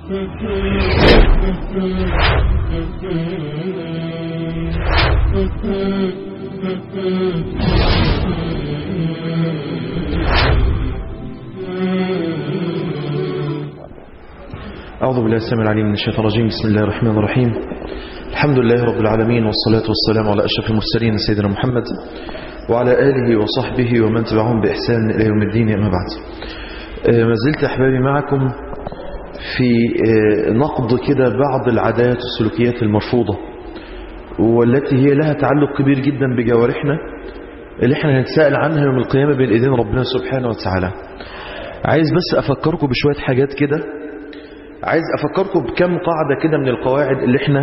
أعوذ بالله السميع العليم من الشيطان الرجيم بسم الله الرحمن الرحيم الحمد لله رب العالمين والصلاة والسلام على أشرف المرسلين سيدنا محمد وعلى آله وصحبه ومن تبعهم بإحسان إلى يوم الدين أما بعد ما زلت أحبابي معكم في نقد كده بعض العادات والسلوكيات المرفوضة والتي هي لها تعلق كبير جدا بجوارحنا اللي احنا هنتساءل عنها يوم القيامة بين ايدين ربنا سبحانه وتعالى عايز بس افكركم بشوية حاجات كده عايز افكركم بكم قاعدة كده من القواعد اللي احنا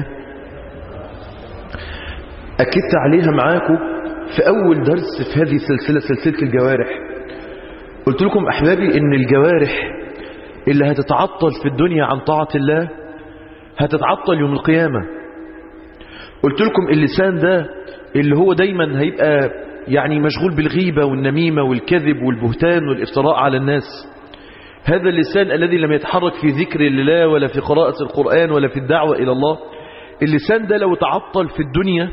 اكدت عليها معاكم في اول درس في هذه السلسلة سلسلة الجوارح قلت لكم احبابي ان الجوارح اللي هتتعطل في الدنيا عن طاعة الله هتتعطل يوم القيامة قلت لكم اللسان ده اللي هو دايما هيبقى يعني مشغول بالغيبة والنميمة والكذب والبهتان والافتراء على الناس هذا اللسان الذي لم يتحرك في ذكر الله ولا في قراءة القرآن ولا في الدعوة إلى الله اللسان ده لو تعطل في الدنيا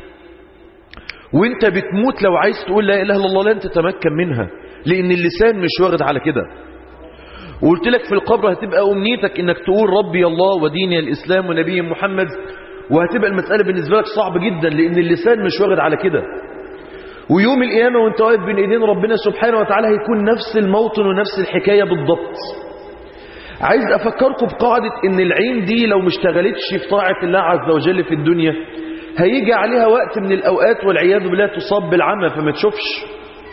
وانت بتموت لو عايز تقول لا إله إلا الله لن تتمكن منها لأن اللسان مش واخد على كده وقلت لك في القبر هتبقى أمنيتك انك تقول ربي الله وديني الإسلام ونبي محمد وهتبقى المسألة بالنسبة لك صعب جدا لأن اللسان مش واخد على كده ويوم القيامة وانت واقف بين ايدين ربنا سبحانه وتعالى هيكون نفس الموطن ونفس الحكاية بالضبط عايز افكركم بقاعدة ان العين دي لو مشتغلتش في طاعة الله عز وجل في الدنيا هيجي عليها وقت من الاوقات والعياذ بالله تصاب بالعمى فما تشوفش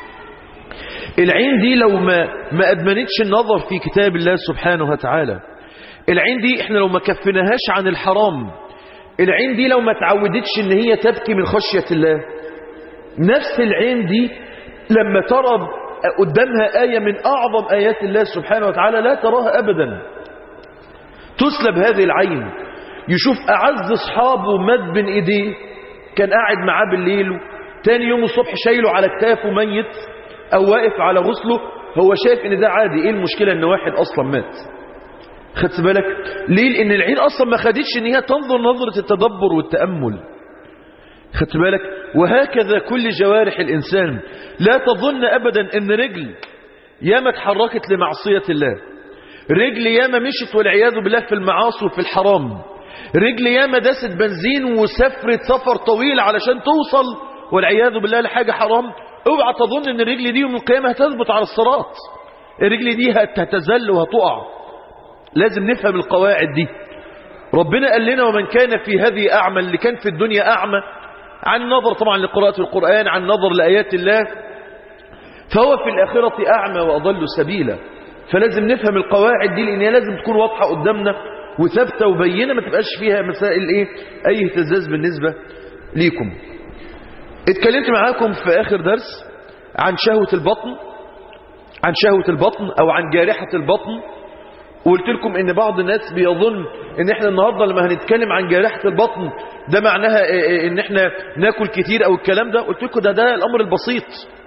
العين دي لو ما ما ادمنتش النظر في كتاب الله سبحانه وتعالى العين دي احنا لو ما كفناهاش عن الحرام العين دي لو ما تعودتش ان هي تبكي من خشية الله نفس العين دي لما ترى قدامها آية من أعظم آيات الله سبحانه وتعالى لا تراها أبدا تسلب هذه العين يشوف أعز أصحابه مد بين إيديه كان قاعد معاه بالليل تاني يوم الصبح شايله على كتافه ميت أو واقف على غسله هو شايف إن ده عادي إيه المشكلة إن واحد أصلا مات خدت بالك ليه لأن العين أصلا ما خدتش إن هي تنظر نظرة التدبر والتأمل خدت بالك وهكذا كل جوارح الإنسان لا تظن أبدا أن رجل ياما اتحركت لمعصية الله رجل ياما مشت والعياذ بالله في المعاصي وفي الحرام رجل ياما دست بنزين وسفرت سفر طويل علشان توصل والعياذ بالله لحاجة حرام اوعى تظن ان الرجل دي يوم القيامة هتثبت على الصراط الرجل دي هتتزل وهتقع لازم نفهم القواعد دي ربنا قال لنا ومن كان في هذه أعمى اللي كان في الدنيا أعمى عن نظر طبعا لقراءة القرآن عن نظر لآيات الله فهو في الآخرة أعمى وأضل سبيلا فلازم نفهم القواعد دي لأنها لازم تكون واضحة قدامنا وثابتة وبينة ما تبقاش فيها مسائل إيه أي اهتزاز بالنسبة ليكم اتكلمت معاكم في آخر درس عن شهوة البطن عن شهوة البطن أو عن جارحة البطن وقلت لكم ان بعض الناس بيظن ان احنا النهاردة لما هنتكلم عن جارحة البطن ده معناها ان احنا ناكل كتير او الكلام ده قلت لكم ده ده الامر البسيط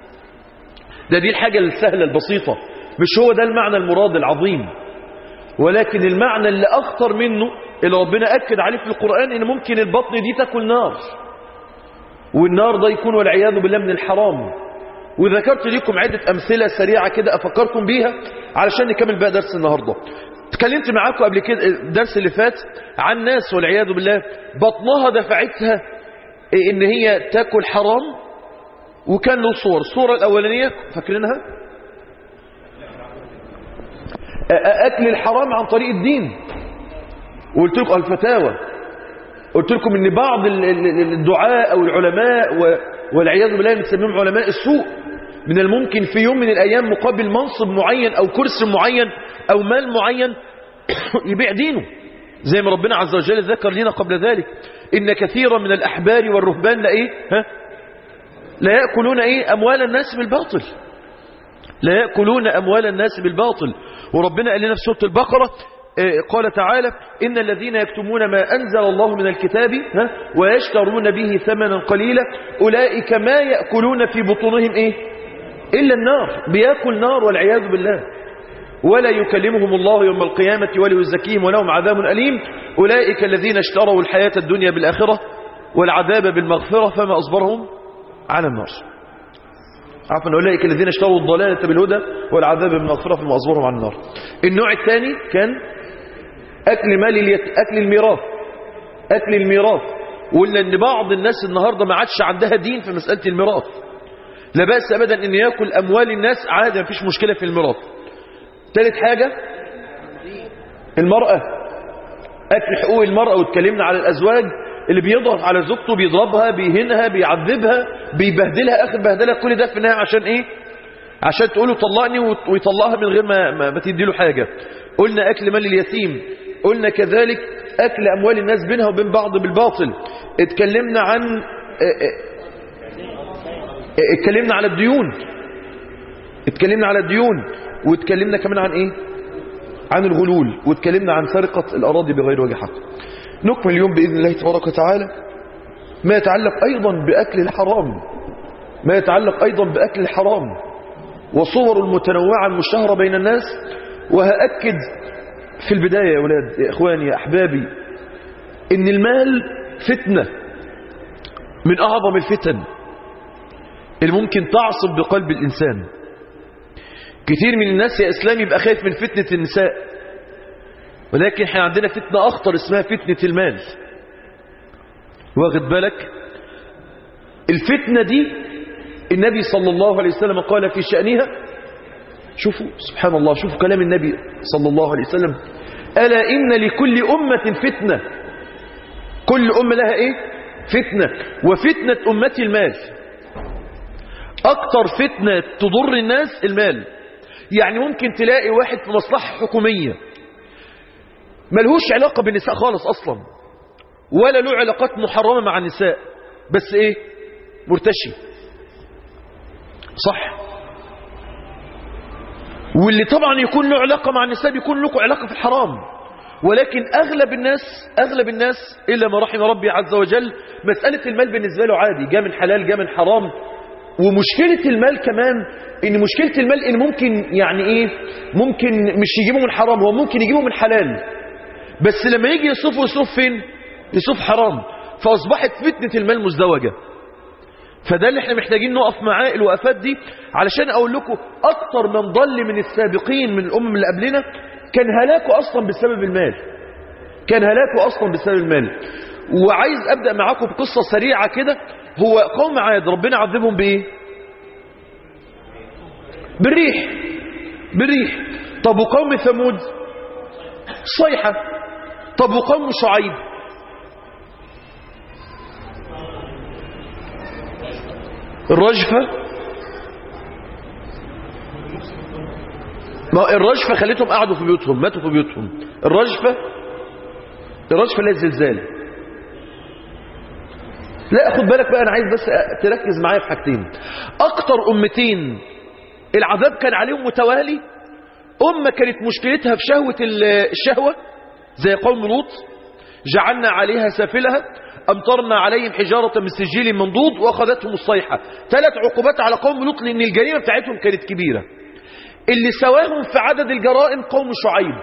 ده دي الحاجة السهلة البسيطة مش هو ده المعنى المراد العظيم ولكن المعنى اللي اخطر منه اللي ربنا اكد عليه في القرآن ان ممكن البطن دي تاكل نار والنار ده يكون والعياذ بالله من الحرام وذكرت لكم عدة أمثلة سريعة كده أفكركم بيها علشان نكمل بقى درس النهاردة اتكلمت معاكم قبل كده الدرس اللي فات عن ناس والعياذ بالله بطنها دفعتها ان هي تاكل حرام وكان له صور الصورة الأولانية فاكرينها أكل الحرام عن طريق الدين وقلت لكم الفتاوى قلت لكم ان بعض الدعاء او العلماء والعياذ بالله نسميهم علماء السوء من الممكن في يوم من الأيام مقابل منصب معين أو كرسي معين أو مال معين يبيع دينه زي ما ربنا عز وجل ذكر لنا قبل ذلك إن كثيرا من الأحبار والرهبان لا إيه ها لا يأكلون إيه أموال الناس بالباطل لا يأكلون أموال الناس بالباطل وربنا قال لنا في سورة البقرة قال تعالى إن الذين يكتمون ما أنزل الله من الكتاب ها ويشترون به ثمنا قليلا أولئك ما يأكلون في بطونهم إيه إلا النار بيأكل نار والعياذ بالله ولا يكلمهم الله يوم القيامة ولا يزكيهم ولهم عذاب أليم أولئك الذين اشتروا الحياة الدنيا بالآخرة والعذاب بالمغفرة فما أصبرهم على النار عفوا أولئك الذين اشتروا الضلالة بالهدى والعذاب بالمغفرة فما أصبرهم على النار النوع الثاني كان أكل مال اليت... أكل الميراث أكل الميراث ولا أن بعض الناس النهاردة ما عادش عندها دين في مسألة الميراث لا بأس أبدا أن يأكل أموال الناس عادي مفيش مشكلة في الميراث ثالث حاجة المرأة أكل حقوق المرأة واتكلمنا على الأزواج اللي بيضغط على زوجته بيضربها بيهنها بيعذبها بيبهدلها آخر بهدلها كل ده في النهاية عشان إيه عشان تقوله طلقني ويطلقها من غير ما, ما, ما تديله حاجة قلنا أكل مال اليتيم قلنا كذلك أكل أموال الناس بينها وبين بعض بالباطل اتكلمنا عن اتكلمنا على الديون اتكلمنا على الديون واتكلمنا كمان عن ايه عن الغلول واتكلمنا عن سرقة الأراضي بغير وجه حق نكمل اليوم بإذن الله تبارك وتعالى ما يتعلق أيضا بأكل الحرام ما يتعلق أيضا بأكل الحرام وصور المتنوعة المشتهرة بين الناس وهأكد في البداية يا أولاد يا إخواني يا أحبابي إن المال فتنة من أعظم الفتن اللي ممكن تعصب بقلب الإنسان كتير من الناس يا إسلام يبقى خايف من فتنة النساء ولكن احنا عندنا فتنة أخطر اسمها فتنة المال واخد بالك الفتنة دي النبي صلى الله عليه وسلم قال في شأنها شوفوا سبحان الله شوفوا كلام النبي صلى الله عليه وسلم ألا إن لكل أمة فتنة كل أمة لها إيه فتنة وفتنة أمتي المال أكتر فتنة تضر الناس المال يعني ممكن تلاقي واحد في مصلحة حكومية ملهوش علاقة بالنساء خالص أصلا ولا له علاقات محرمة مع النساء بس إيه مرتشي صح واللي طبعا يكون له علاقة مع النساء بيكون له علاقة في الحرام ولكن أغلب الناس أغلب الناس إلا ما رحم ربي عز وجل مسألة المال بالنسبة له عادي جاء من حلال جاء من حرام ومشكلة المال كمان ان مشكلة المال ان ممكن يعني ايه ممكن مش يجيبه من حرام هو ممكن يجيبه من حلال بس لما يجي يصرفه يصرف فين يصرف حرام فاصبحت فتنة المال مزدوجة فده اللي احنا محتاجين نقف معاه الوقفات دي علشان اقول لكم اكتر من ضل من السابقين من الامم اللي قبلنا كان هلاكه اصلا بسبب المال كان هلاكه اصلا بسبب المال وعايز ابدا معاكم بقصه سريعه كده هو قوم عاد ربنا عذبهم بايه بالريح بالريح طب وقوم ثمود صيحة طب وقوم شعيب الرجفة ما الرجفة خليتهم قعدوا في بيوتهم ماتوا في بيوتهم الرجفة الرجفة اللي الزلزال لا خد بالك بقى انا عايز بس تركز معايا في حاجتين اكتر امتين العذاب كان عليهم متوالي امه كانت مشكلتها في شهوه الشهوه زي قوم لوط جعلنا عليها سافلها امطرنا عليهم حجاره من سجيل منضود واخذتهم الصيحه ثلاث عقوبات على قوم لوط لان الجريمه بتاعتهم كانت كبيره اللي سواهم في عدد الجرائم قوم شعيب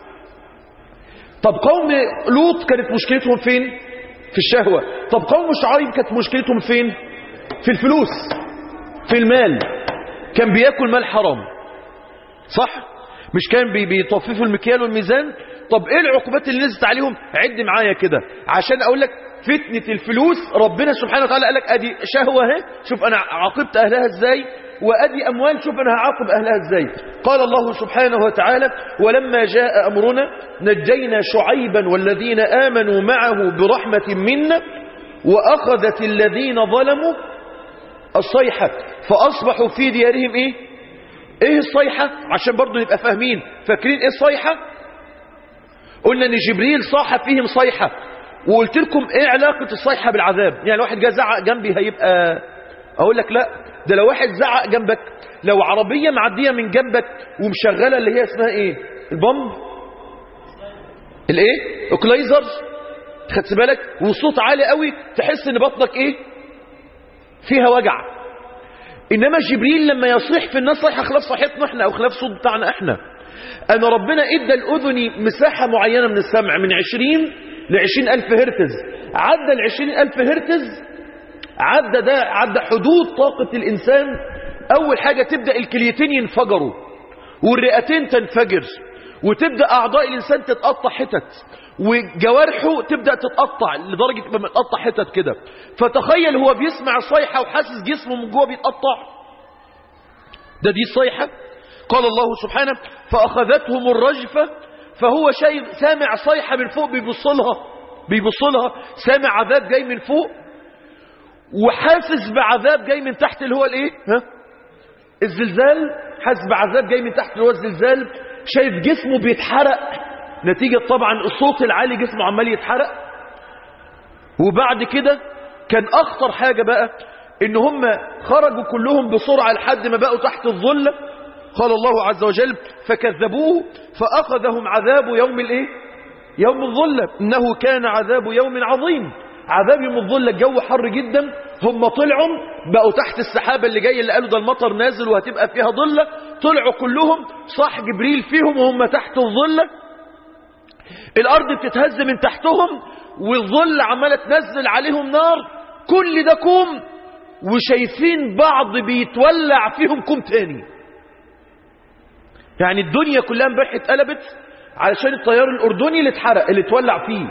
طب قوم لوط كانت مشكلتهم فين في الشهوة طب قوم شعيب كانت مشكلتهم فين في الفلوس في المال كان بياكل مال حرام صح مش كان بي بيطففوا المكيال والميزان طب ايه العقوبات اللي نزلت عليهم عد معايا كده عشان اقول لك فتنة الفلوس ربنا سبحانه وتعالى قال لك ادي شهوة اهي شوف انا عاقبت اهلها ازاي وادي اموال شوف انا هعاقب اهلها ازاي قال الله سبحانه وتعالى ولما جاء امرنا نجينا شعيبا والذين امنوا معه برحمة منا واخذت الذين ظلموا الصيحة فاصبحوا في ديارهم ايه ايه الصيحة عشان برضو نبقى فاهمين فاكرين ايه الصيحة قلنا ان جبريل صاح فيهم صيحة وقلت لكم ايه علاقة الصيحة بالعذاب يعني لو واحد جاء زعق جنبي هيبقى اقول لك لا ده لو واحد زعق جنبك لو عربية معدية من جنبك ومشغلة اللي هي اسمها ايه البمب الايه اوكلايزر خدت بالك والصوت عالي قوي تحس ان بطنك ايه فيها وجع انما جبريل لما يصيح في الناس صيحة خلاف صحيتنا احنا او خلاف صوت بتاعنا احنا أنا ربنا إدى الأذن مساحة معينة من السمع من 20 ل 20 ألف هرتز عدى ال 20 ألف هرتز عدى ده عدى حدود طاقة الإنسان أول حاجة تبدأ الكليتين ينفجروا والرئتين تنفجر وتبدأ أعضاء الإنسان تتقطع حتت وجوارحه تبدأ تتقطع لدرجة ما تقطع حتت كده فتخيل هو بيسمع الصيحة وحاسس جسمه من جوه بيتقطع ده دي الصيحة قال الله سبحانه فأخذتهم الرجفة فهو شايف سامع صيحة من فوق بيبصلها بيبصلها سامع عذاب جاي من فوق وحاسس بعذاب جاي من تحت اللي هو الايه ها الزلزال حاسس بعذاب جاي من تحت اللي هو الزلزال شايف جسمه بيتحرق نتيجة طبعا الصوت العالي جسمه عمال يتحرق وبعد كده كان اخطر حاجة بقى ان هم خرجوا كلهم بسرعة لحد ما بقوا تحت الظل قال الله عز وجل فكذبوه فأخذهم عذاب يوم الايه يوم الظلة إنه كان عذاب يوم عظيم عذاب يوم الظلة الجو حر جدا هم طلعوا بقوا تحت السحابة اللي جاية اللي قالوا ده المطر نازل وهتبقى فيها ظلة طلعوا كلهم صح جبريل فيهم وهم تحت الظلة الأرض بتتهز من تحتهم والظل عمالة تنزل عليهم نار كل ده كوم وشايفين بعض بيتولع فيهم كوم تاني يعني الدنيا كلها امبارح اتقلبت علشان الطيار الأردني اللي اتحرق اللي اتولع فيه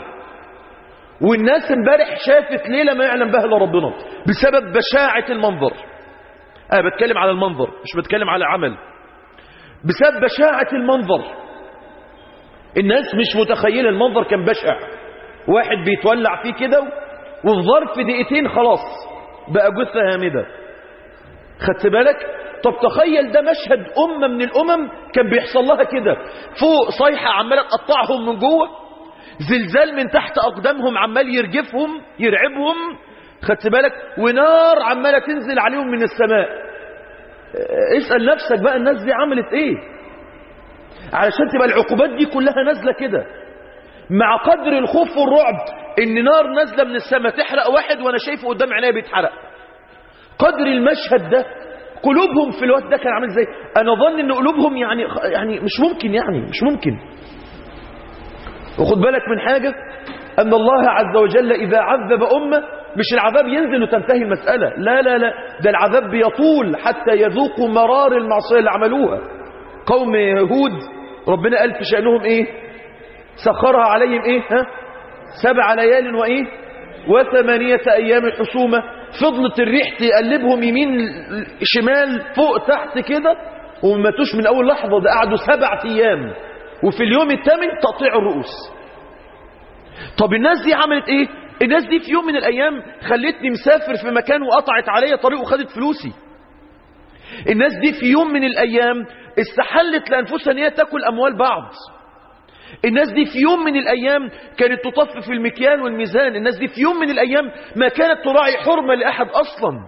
والناس امبارح شافت ليلة ما يعلم بها الا ربنا بسبب بشاعة المنظر أنا بتكلم على المنظر مش بتكلم على عمل بسبب بشاعة المنظر الناس مش متخيلة المنظر كان بشع واحد بيتولع فيه كده وفي ظرف دقيقتين خلاص بقى جثة هامدة خدت بالك طب تخيل ده مشهد أمة من الأمم كان بيحصل لها كده فوق صيحة عمالة تقطعهم من جوه زلزال من تحت أقدامهم عمال يرجفهم يرعبهم خدت بالك ونار عمالة تنزل عليهم من السماء اسأل نفسك بقى الناس دي عملت ايه علشان تبقى العقوبات دي كلها نازلة كده مع قدر الخوف والرعب ان نار نازلة من السماء تحرق واحد وانا شايفه قدام عينيا بيتحرق قدر المشهد ده قلوبهم في الوقت ده كان عامل ازاي انا ظن ان قلوبهم يعني يعني مش ممكن يعني مش ممكن وخد بالك من حاجة أن الله عز وجل إذا عذب أمة مش العذاب ينزل وتنتهي المسألة لا لا لا ده العذاب بيطول حتى يذوقوا مرار المعصية اللي عملوها قوم هود ربنا قال في شأنهم إيه سخرها عليهم إيه ها سبع ليال وإيه وثمانية أيام حسومة فضلت الريح تقلبهم يمين شمال فوق تحت كده وما ماتوش من أول لحظة ده قعدوا سبع أيام وفي اليوم الثامن تقطيع الرؤوس طب الناس دي عملت ايه الناس دي في يوم من الايام خلتني مسافر في مكان وقطعت عليا طريق وخدت فلوسي الناس دي في يوم من الايام استحلت لانفسها ان هي تاكل اموال بعض الناس دي في يوم من الايام كانت تطف في المكيال والميزان الناس دي في يوم من الايام ما كانت تراعي حرمه لاحد اصلا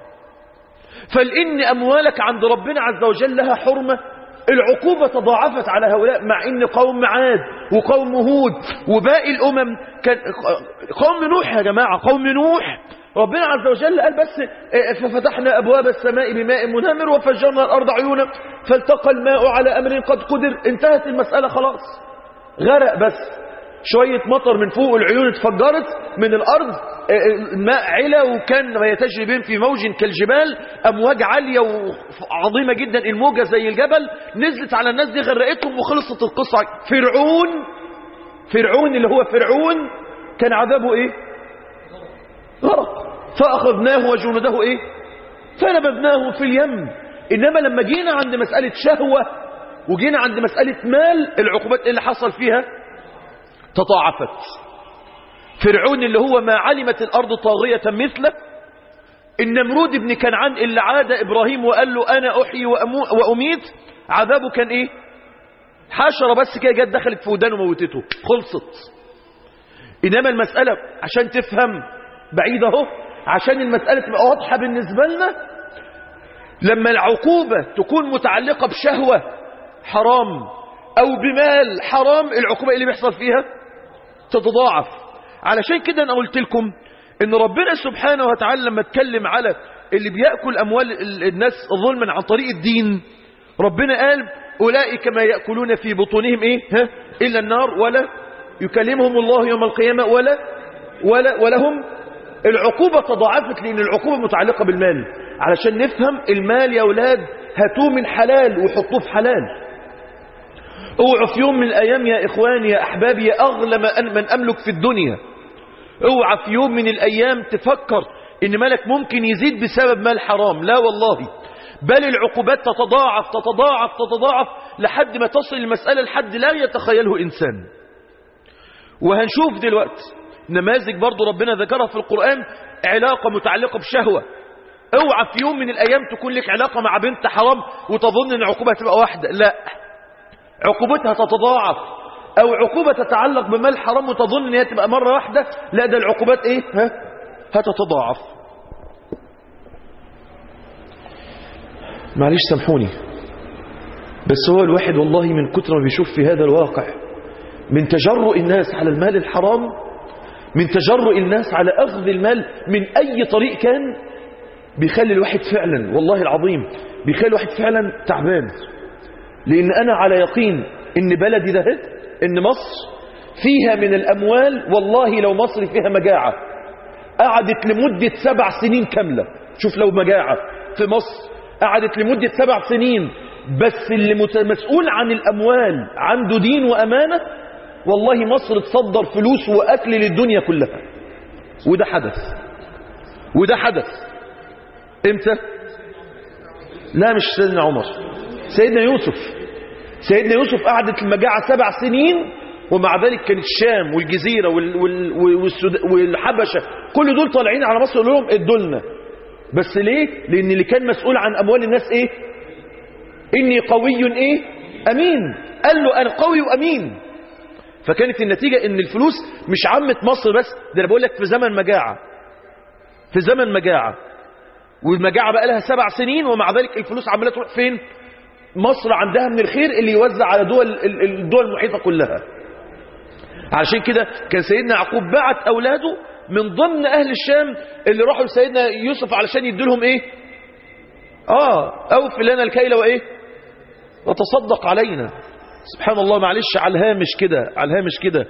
فلان اموالك عند ربنا عز وجل لها حرمه العقوبة تضاعفت على هؤلاء مع ان قوم عاد وقوم هود وباقي الامم كان قوم نوح يا جماعة قوم نوح ربنا عز وجل قال بس ففتحنا ابواب السماء بماء منهمر وفجرنا الارض عيونا فالتقى الماء على امر قد قدر انتهت المسألة خلاص غرق بس شوية مطر من فوق العيون اتفجرت من الارض الماء علا وكان ما يتجري بهم في موج كالجبال امواج عالية وعظيمة جدا الموجة زي الجبل نزلت على الناس دي غرقتهم وخلصت القصة فرعون فرعون اللي هو فرعون كان عذابه ايه غرق فاخذناه وجنده ايه فنبذناه في اليم انما لما جينا عند مسألة شهوة وجينا عند مسألة مال العقوبات اللي حصل فيها تضاعفت فرعون اللي هو ما علمت الأرض طاغية مثله النمرود ابن كنعان اللي عاد إبراهيم وقال له أنا أحيي وأميت عذابه كان إيه حشرة بس كده جت دخلت في ودانه وموتته خلصت إنما المسألة عشان تفهم بعيد اهو عشان المسألة تبقى واضحة بالنسبة لنا لما العقوبة تكون متعلقة بشهوة حرام أو بمال حرام العقوبة اللي بيحصل فيها تتضاعف علشان كده أنا قلت لكم إن ربنا سبحانه وتعالى لما اتكلم على اللي بيأكل أموال الناس ظلما عن طريق الدين ربنا قال أولئك ما يأكلون في بطونهم إيه ها إلا النار ولا يكلمهم الله يوم القيامة ولا ولا ولهم العقوبة تضاعفت لأن العقوبة متعلقة بالمال علشان نفهم المال يا أولاد هاتوه من حلال وحطوه في حلال اوعوا في يوم من الأيام يا إخواني يا أحبابي يا أغلى من أملك في الدنيا اوعى في يوم من الأيام تفكر إن مالك ممكن يزيد بسبب مال حرام لا والله بل العقوبات تتضاعف تتضاعف تتضاعف لحد ما تصل المسألة لحد لا يتخيله إنسان وهنشوف دلوقتي نماذج برضو ربنا ذكرها في القرآن علاقة متعلقة بشهوة اوعى في يوم من الأيام تكون لك علاقة مع بنت حرام وتظن ان عقوبة تبقى واحدة لا عقوبتها تتضاعف او عقوبة تتعلق بمال حرام وتظن ان هي تبقى مرة واحدة لا ده العقوبات ايه ها هتتضاعف معلش سامحوني بس هو الواحد والله من كتر ما بيشوف في هذا الواقع من تجرؤ الناس على المال الحرام من تجرؤ الناس على أخذ المال من أي طريق كان بيخلي الواحد فعلا والله العظيم بيخلي الواحد فعلا تعبان لأن أنا على يقين إن بلدي ده إن مصر فيها من الأموال والله لو مصر فيها مجاعة قعدت لمدة سبع سنين كاملة شوف لو مجاعة في مصر قعدت لمدة سبع سنين بس اللي مسؤول عن الأموال عنده دين وأمانة والله مصر تصدر فلوس وأكل للدنيا كلها وده حدث وده حدث امتى لا مش سيدنا عمر سيدنا يوسف سيدنا يوسف قعدت المجاعة سبع سنين ومع ذلك كانت الشام والجزيرة وال وال والحبشة كل دول طالعين على مصر يقولوا لهم ادوا لنا بس ليه لان اللي كان مسؤول عن اموال الناس ايه اني قوي ايه امين قال له انا قوي وامين فكانت النتيجة ان الفلوس مش عامة مصر بس ده انا بقول لك في زمن مجاعة في زمن مجاعة والمجاعة بقى لها سبع سنين ومع ذلك الفلوس عمالة تروح فين مصر عندها من الخير اللي يوزع على دول الدول المحيطة كلها عشان كده كان سيدنا يعقوب بعت اولاده من ضمن اهل الشام اللي راحوا لسيدنا يوسف علشان يديلهم ايه اه اوفي لنا الكيل وايه وتصدق علينا سبحان الله معلش على الهامش كده على الهامش كده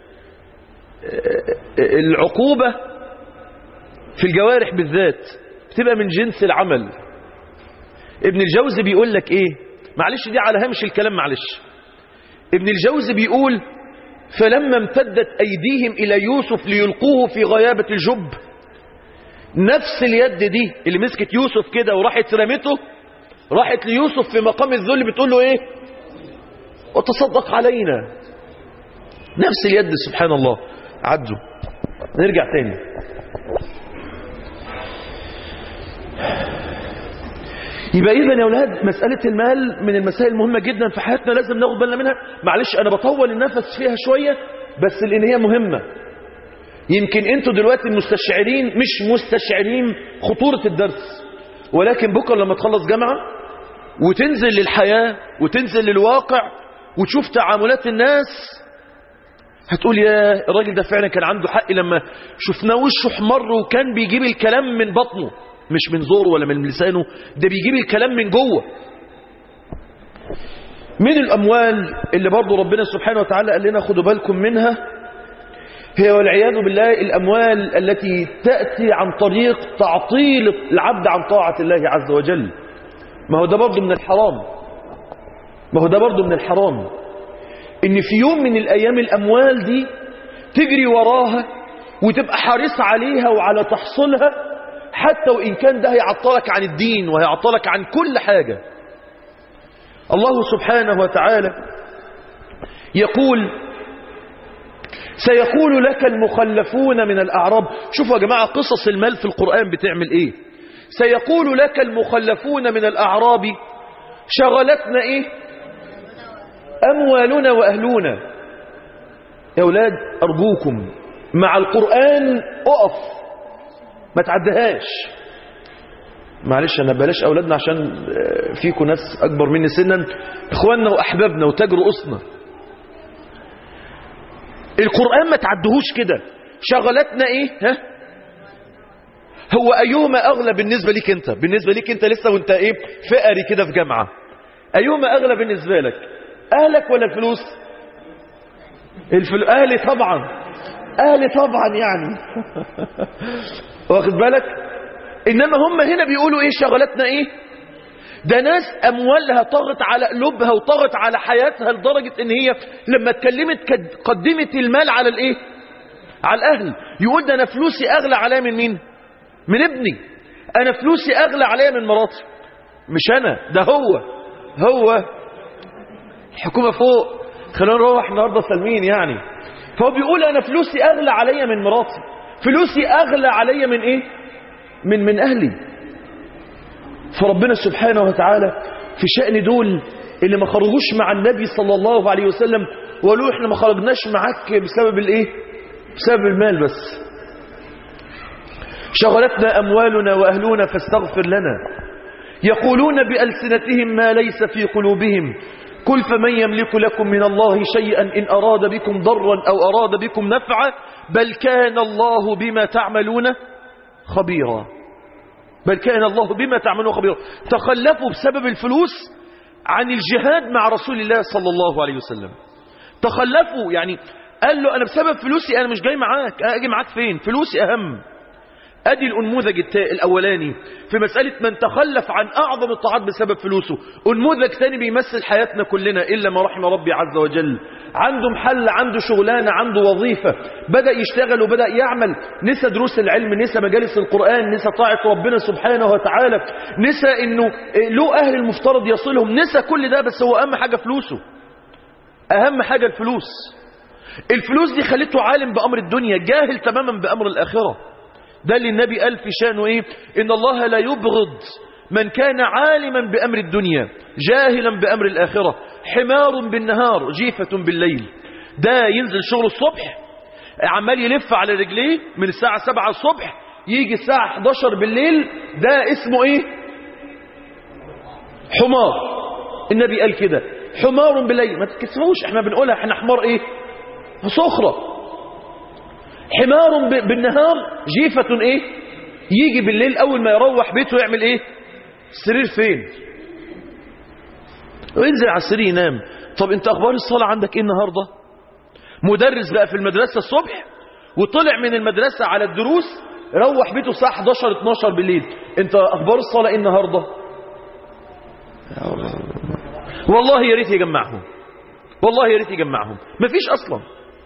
العقوبة في الجوارح بالذات بتبقى من جنس العمل ابن الجوزي بيقول لك ايه معلش دي على هامش الكلام معلش ابن الجوزي بيقول فلما امتدت ايديهم الى يوسف ليلقوه في غيابة الجب نفس اليد دي اللي مسكت يوسف كده وراحت رمته راحت ليوسف في مقام الذل بتقول له ايه وتصدق علينا نفس اليد سبحان الله عدوا نرجع تاني يبقى اذا يا اولاد مسألة المال من المسائل المهمة جدا في حياتنا لازم ناخد بالنا منها معلش انا بطول النفس فيها شوية بس لان هي مهمة يمكن انتوا دلوقتي مستشعرين مش مستشعرين خطورة الدرس ولكن بكرة لما تخلص جامعة وتنزل للحياة وتنزل للواقع وتشوف تعاملات الناس هتقول يا الراجل ده فعلا كان عنده حق لما شفناه وشه احمر وكان بيجيب الكلام من بطنه مش من زوره ولا من لسانه ده بيجيب الكلام من جوه من الأموال اللي برضو ربنا سبحانه وتعالى قال لنا خدوا بالكم منها هي والعياذ بالله الأموال التي تأتي عن طريق تعطيل العبد عن طاعة الله عز وجل ما هو ده برضو من الحرام ما هو ده برضو من الحرام ان في يوم من الايام الاموال دي تجري وراها وتبقى حريص عليها وعلى تحصيلها حتى وان كان ده هيعطلك عن الدين وهيعطلك عن كل حاجة الله سبحانه وتعالى يقول سيقول لك المخلفون من الأعراب شوفوا يا جماعة قصص المال في القرآن بتعمل ايه سيقول لك المخلفون من الأعراب شغلتنا ايه أموالنا وأهلنا يا أولاد أرجوكم مع القرآن أقف ما تعدهاش معلش أنا بلاش أولادنا عشان فيكم ناس أكبر مني سنا إخواننا وأحبابنا وتاج رؤوسنا القرآن ما تعدهوش كده شغلتنا إيه ها هو أيهما أغلى بالنسبة ليك أنت بالنسبة ليك أنت لسه وأنت إيه فقري كده في جامعة أيهما أغلى بالنسبة لك أهلك ولا الفلوس الفل... أهلي طبعا أهلي طبعا يعني واخد بالك إنما هم هنا بيقولوا إيه شغلتنا إيه ده ناس أموالها طغت على قلوبها وطغت على حياتها لدرجة إن هي لما اتكلمت كد- قدمت المال على الإيه على الأهل يقول ده أنا فلوسي أغلى عليا من مين من ابني أنا فلوسي أغلى عليا من مراتي مش أنا ده هو هو الحكومة فوق خلينا نروح النهارده سالمين يعني فهو بيقول انا فلوسي اغلى عليا من مراتي فلوسي اغلى عليا من ايه من من اهلي فربنا سبحانه وتعالى في شأن دول اللي ما خرجوش مع النبي صلى الله عليه وسلم وقالوا احنا ما خرجناش معاك بسبب الايه بسبب المال بس شغلتنا اموالنا واهلنا فاستغفر لنا يقولون بألسنتهم ما ليس في قلوبهم قل فمن يملك لكم من الله شيئا إن أراد بكم ضرا أو أراد بكم نفعا بل كان الله بما تعملون خبيرا بل كان الله بما تعملون خبيرا تخلفوا بسبب الفلوس عن الجهاد مع رسول الله صلى الله عليه وسلم تخلفوا يعني قال له أنا بسبب فلوسي أنا مش جاي معاك أنا أجي معاك فين فلوسي أهم ادي الانموذج التا- الاولاني في مسألة من تخلف عن اعظم الطاعات بسبب فلوسه انموذج ثاني بيمثل حياتنا كلنا الا ما رحم ربي عز وجل عنده محل عنده شغلانة عنده وظيفة بدأ يشتغل وبدأ يعمل نسى دروس العلم نسى مجالس القرآن نسى طاعة ربنا سبحانه وتعالى نسى انه له اهل المفترض يصلهم نسى كل ده بس هو اهم حاجة فلوسه اهم حاجة الفلوس الفلوس دي خلته عالم بأمر الدنيا جاهل تماما بأمر الآخرة ده اللي النبي قال في شأنه إيه إن الله لا يبغض من كان عالما بأمر الدنيا جاهلا بأمر الآخرة حمار بالنهار جيفة بالليل ده ينزل شغل الصبح عمال يلف على رجليه من الساعة 7 الصبح يجي الساعة 11 بالليل ده اسمه ايه حمار النبي قال كده حمار بالليل ما تكسفوش احنا بنقولها احنا حمار ايه صخرة حمار ب- بالنهار جيفة ايه يجي بالليل اول ما يروح بيته يعمل ايه السرير فين وينزل على السرير ينام طب انت اخبار الصلاة عندك ايه النهاردة مدرس بقى في المدرسة الصبح وطلع من المدرسة على الدروس روح بيته الساعة 11 12 بالليل انت اخبار الصلاة ايه النهاردة والله يا ريت يجمعهم والله يا ريت يجمعهم مفيش اصلا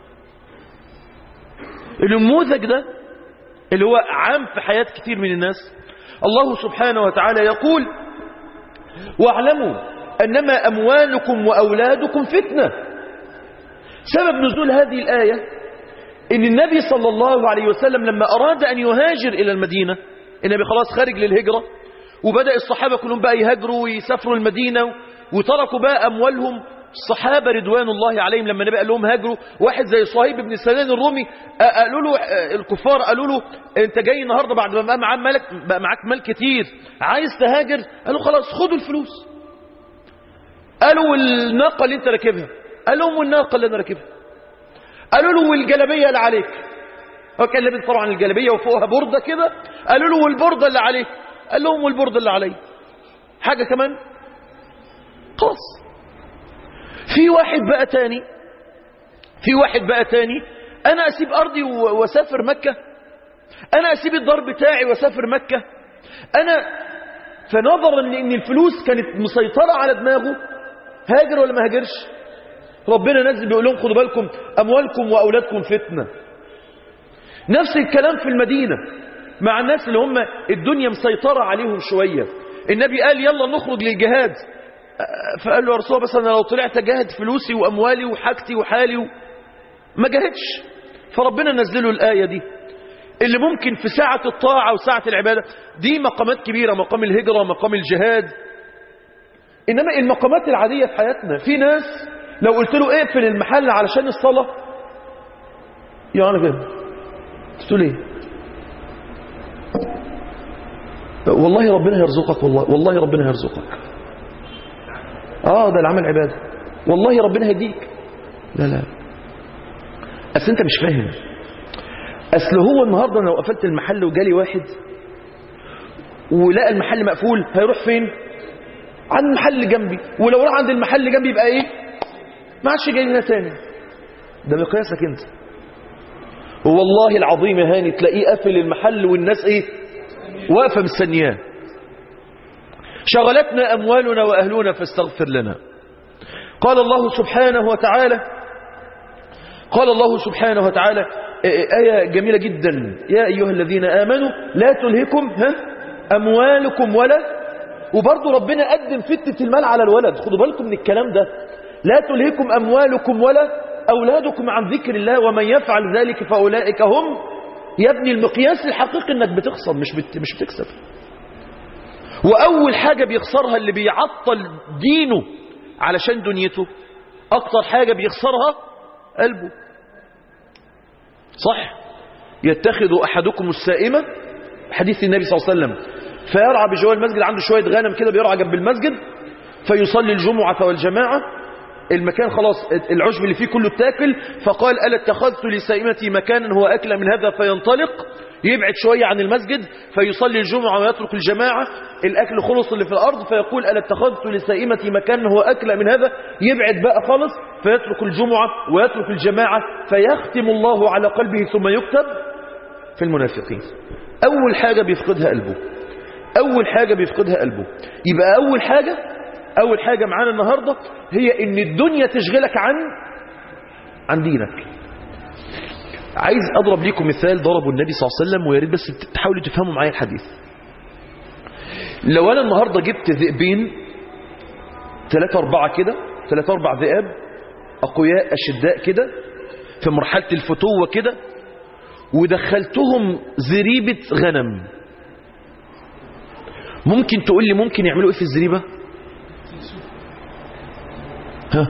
النموذج ده اللي هو عام في حياة كتير من الناس الله سبحانه وتعالى يقول واعلموا أنما أموالكم وأولادكم فتنة سبب نزول هذه الآية إن النبي صلى الله عليه وسلم لما أراد أن يهاجر إلى المدينة النبي خلاص خارج للهجرة وبدأ الصحابة كلهم بقى يهاجروا ويسافروا المدينة وتركوا بقى أموالهم الصحابة رضوان الله عليهم لما النبي قال لهم هاجروا واحد زي صهيب بن سنان الرومي آه، قالوا له آه، الكفار قالوا له انت جاي النهارده بعد ما بقى معاك مالك بقى معاك مال كتير عايز تهاجر قالوا خلاص خدوا الفلوس قالوا والناقة اللي انت راكبها قال لهم والناقة اللي انا راكبها قالوا له والجلبية اللي عليك هو كان لابس طبعا الجلبية وفوقها بردة كده قالوا له والبردة اللي عليك قال لهم والبردة اللي علي حاجة كمان خلاص في واحد بقى تاني في واحد بقى تاني انا اسيب ارضي و- واسافر مكة انا اسيب الدار بتاعي واسافر مكة انا فنظرا لان الفلوس كانت مسيطرة على دماغه هاجر ولا ما هاجرش ربنا نزل بيقول لهم خدوا بالكم اموالكم واولادكم فتنة نفس الكلام في المدينة مع الناس اللي هم الدنيا مسيطرة عليهم شوية النبي قال يلا نخرج للجهاد فقال له يا رسول الله بس انا لو طلعت اجاهد فلوسي واموالي وحاجتي وحالي و... ما جاهدش فربنا نزله الايه دي اللي ممكن في ساعة الطاعة وساعة العبادة دي مقامات كبيرة مقام الهجرة مقام الجهاد إنما المقامات العادية في حياتنا في ناس لو قلت له اقفل المحل علشان الصلاة يعني كده تقول ايه والله ربنا يرزقك والله والله ربنا يرزقك اه ده العمل عبادة والله ربنا هيديك لا لا اصل انت مش فاهم اصل هو النهارده انا لو قفلت المحل وجالي واحد ولقى المحل مقفول هيروح فين عن محل جنبي ولو راح عند المحل جنبي يبقى ايه ما عادش جاي لنا تاني ده مقياسك انت والله العظيم يا هاني تلاقيه قافل المحل والناس ايه واقفه مستنياه شغلتنا اموالنا واهلنا فاستغفر لنا قال الله سبحانه وتعالى قال الله سبحانه وتعالى آية جميلة جدا يا أيها الذين آمنوا لا تلهكم ها أموالكم ولا وبرضه ربنا قدم فتنة المال على الولد خدوا بالكم من الكلام ده لا تلهكم أموالكم ولا أولادكم عن ذكر الله ومن يفعل ذلك فأولئك هم يا ابني المقياس الحقيقي انك بتخسر مش بت... مش بتكسب واول حاجه بيخسرها اللي بيعطل دينه علشان دنيته اكتر حاجه بيخسرها قلبه صح يتخذ احدكم السائمه حديث النبي صلى الله عليه وسلم فيرعى بجوار المسجد عنده شويه غنم كده بيرعى جنب المسجد فيصلي الجمعه والجماعه المكان خلاص العشب اللي فيه كله اتاكل فقال ألا اتخذت لسائمتي مكانا هو أكل من هذا فينطلق يبعد شوية عن المسجد فيصلي الجمعة ويترك الجماعة الأكل خلص اللي في الأرض فيقول ألا اتخذت لسائمتي مكانا هو أكل من هذا يبعد بقى خالص فيترك الجمعة ويترك الجماعة فيختم الله على قلبه ثم يكتب في المنافقين أول حاجة بيفقدها قلبه أول حاجة بيفقدها قلبه يبقى أول حاجة أول حاجة معانا النهاردة هي إن الدنيا تشغلك عن عن دينك عايز أضرب لكم مثال ضربه النبي صلى الله عليه وسلم ويا ريت بس تحاولوا تفهموا معايا الحديث لو أنا النهاردة جبت ذئبين ثلاثة أربعة كده ثلاثة أربع ذئاب أقوياء أشداء كده في مرحلة الفتوة كده ودخلتهم زريبة غنم ممكن تقول لي ممكن يعملوا ايه في الزريبة ها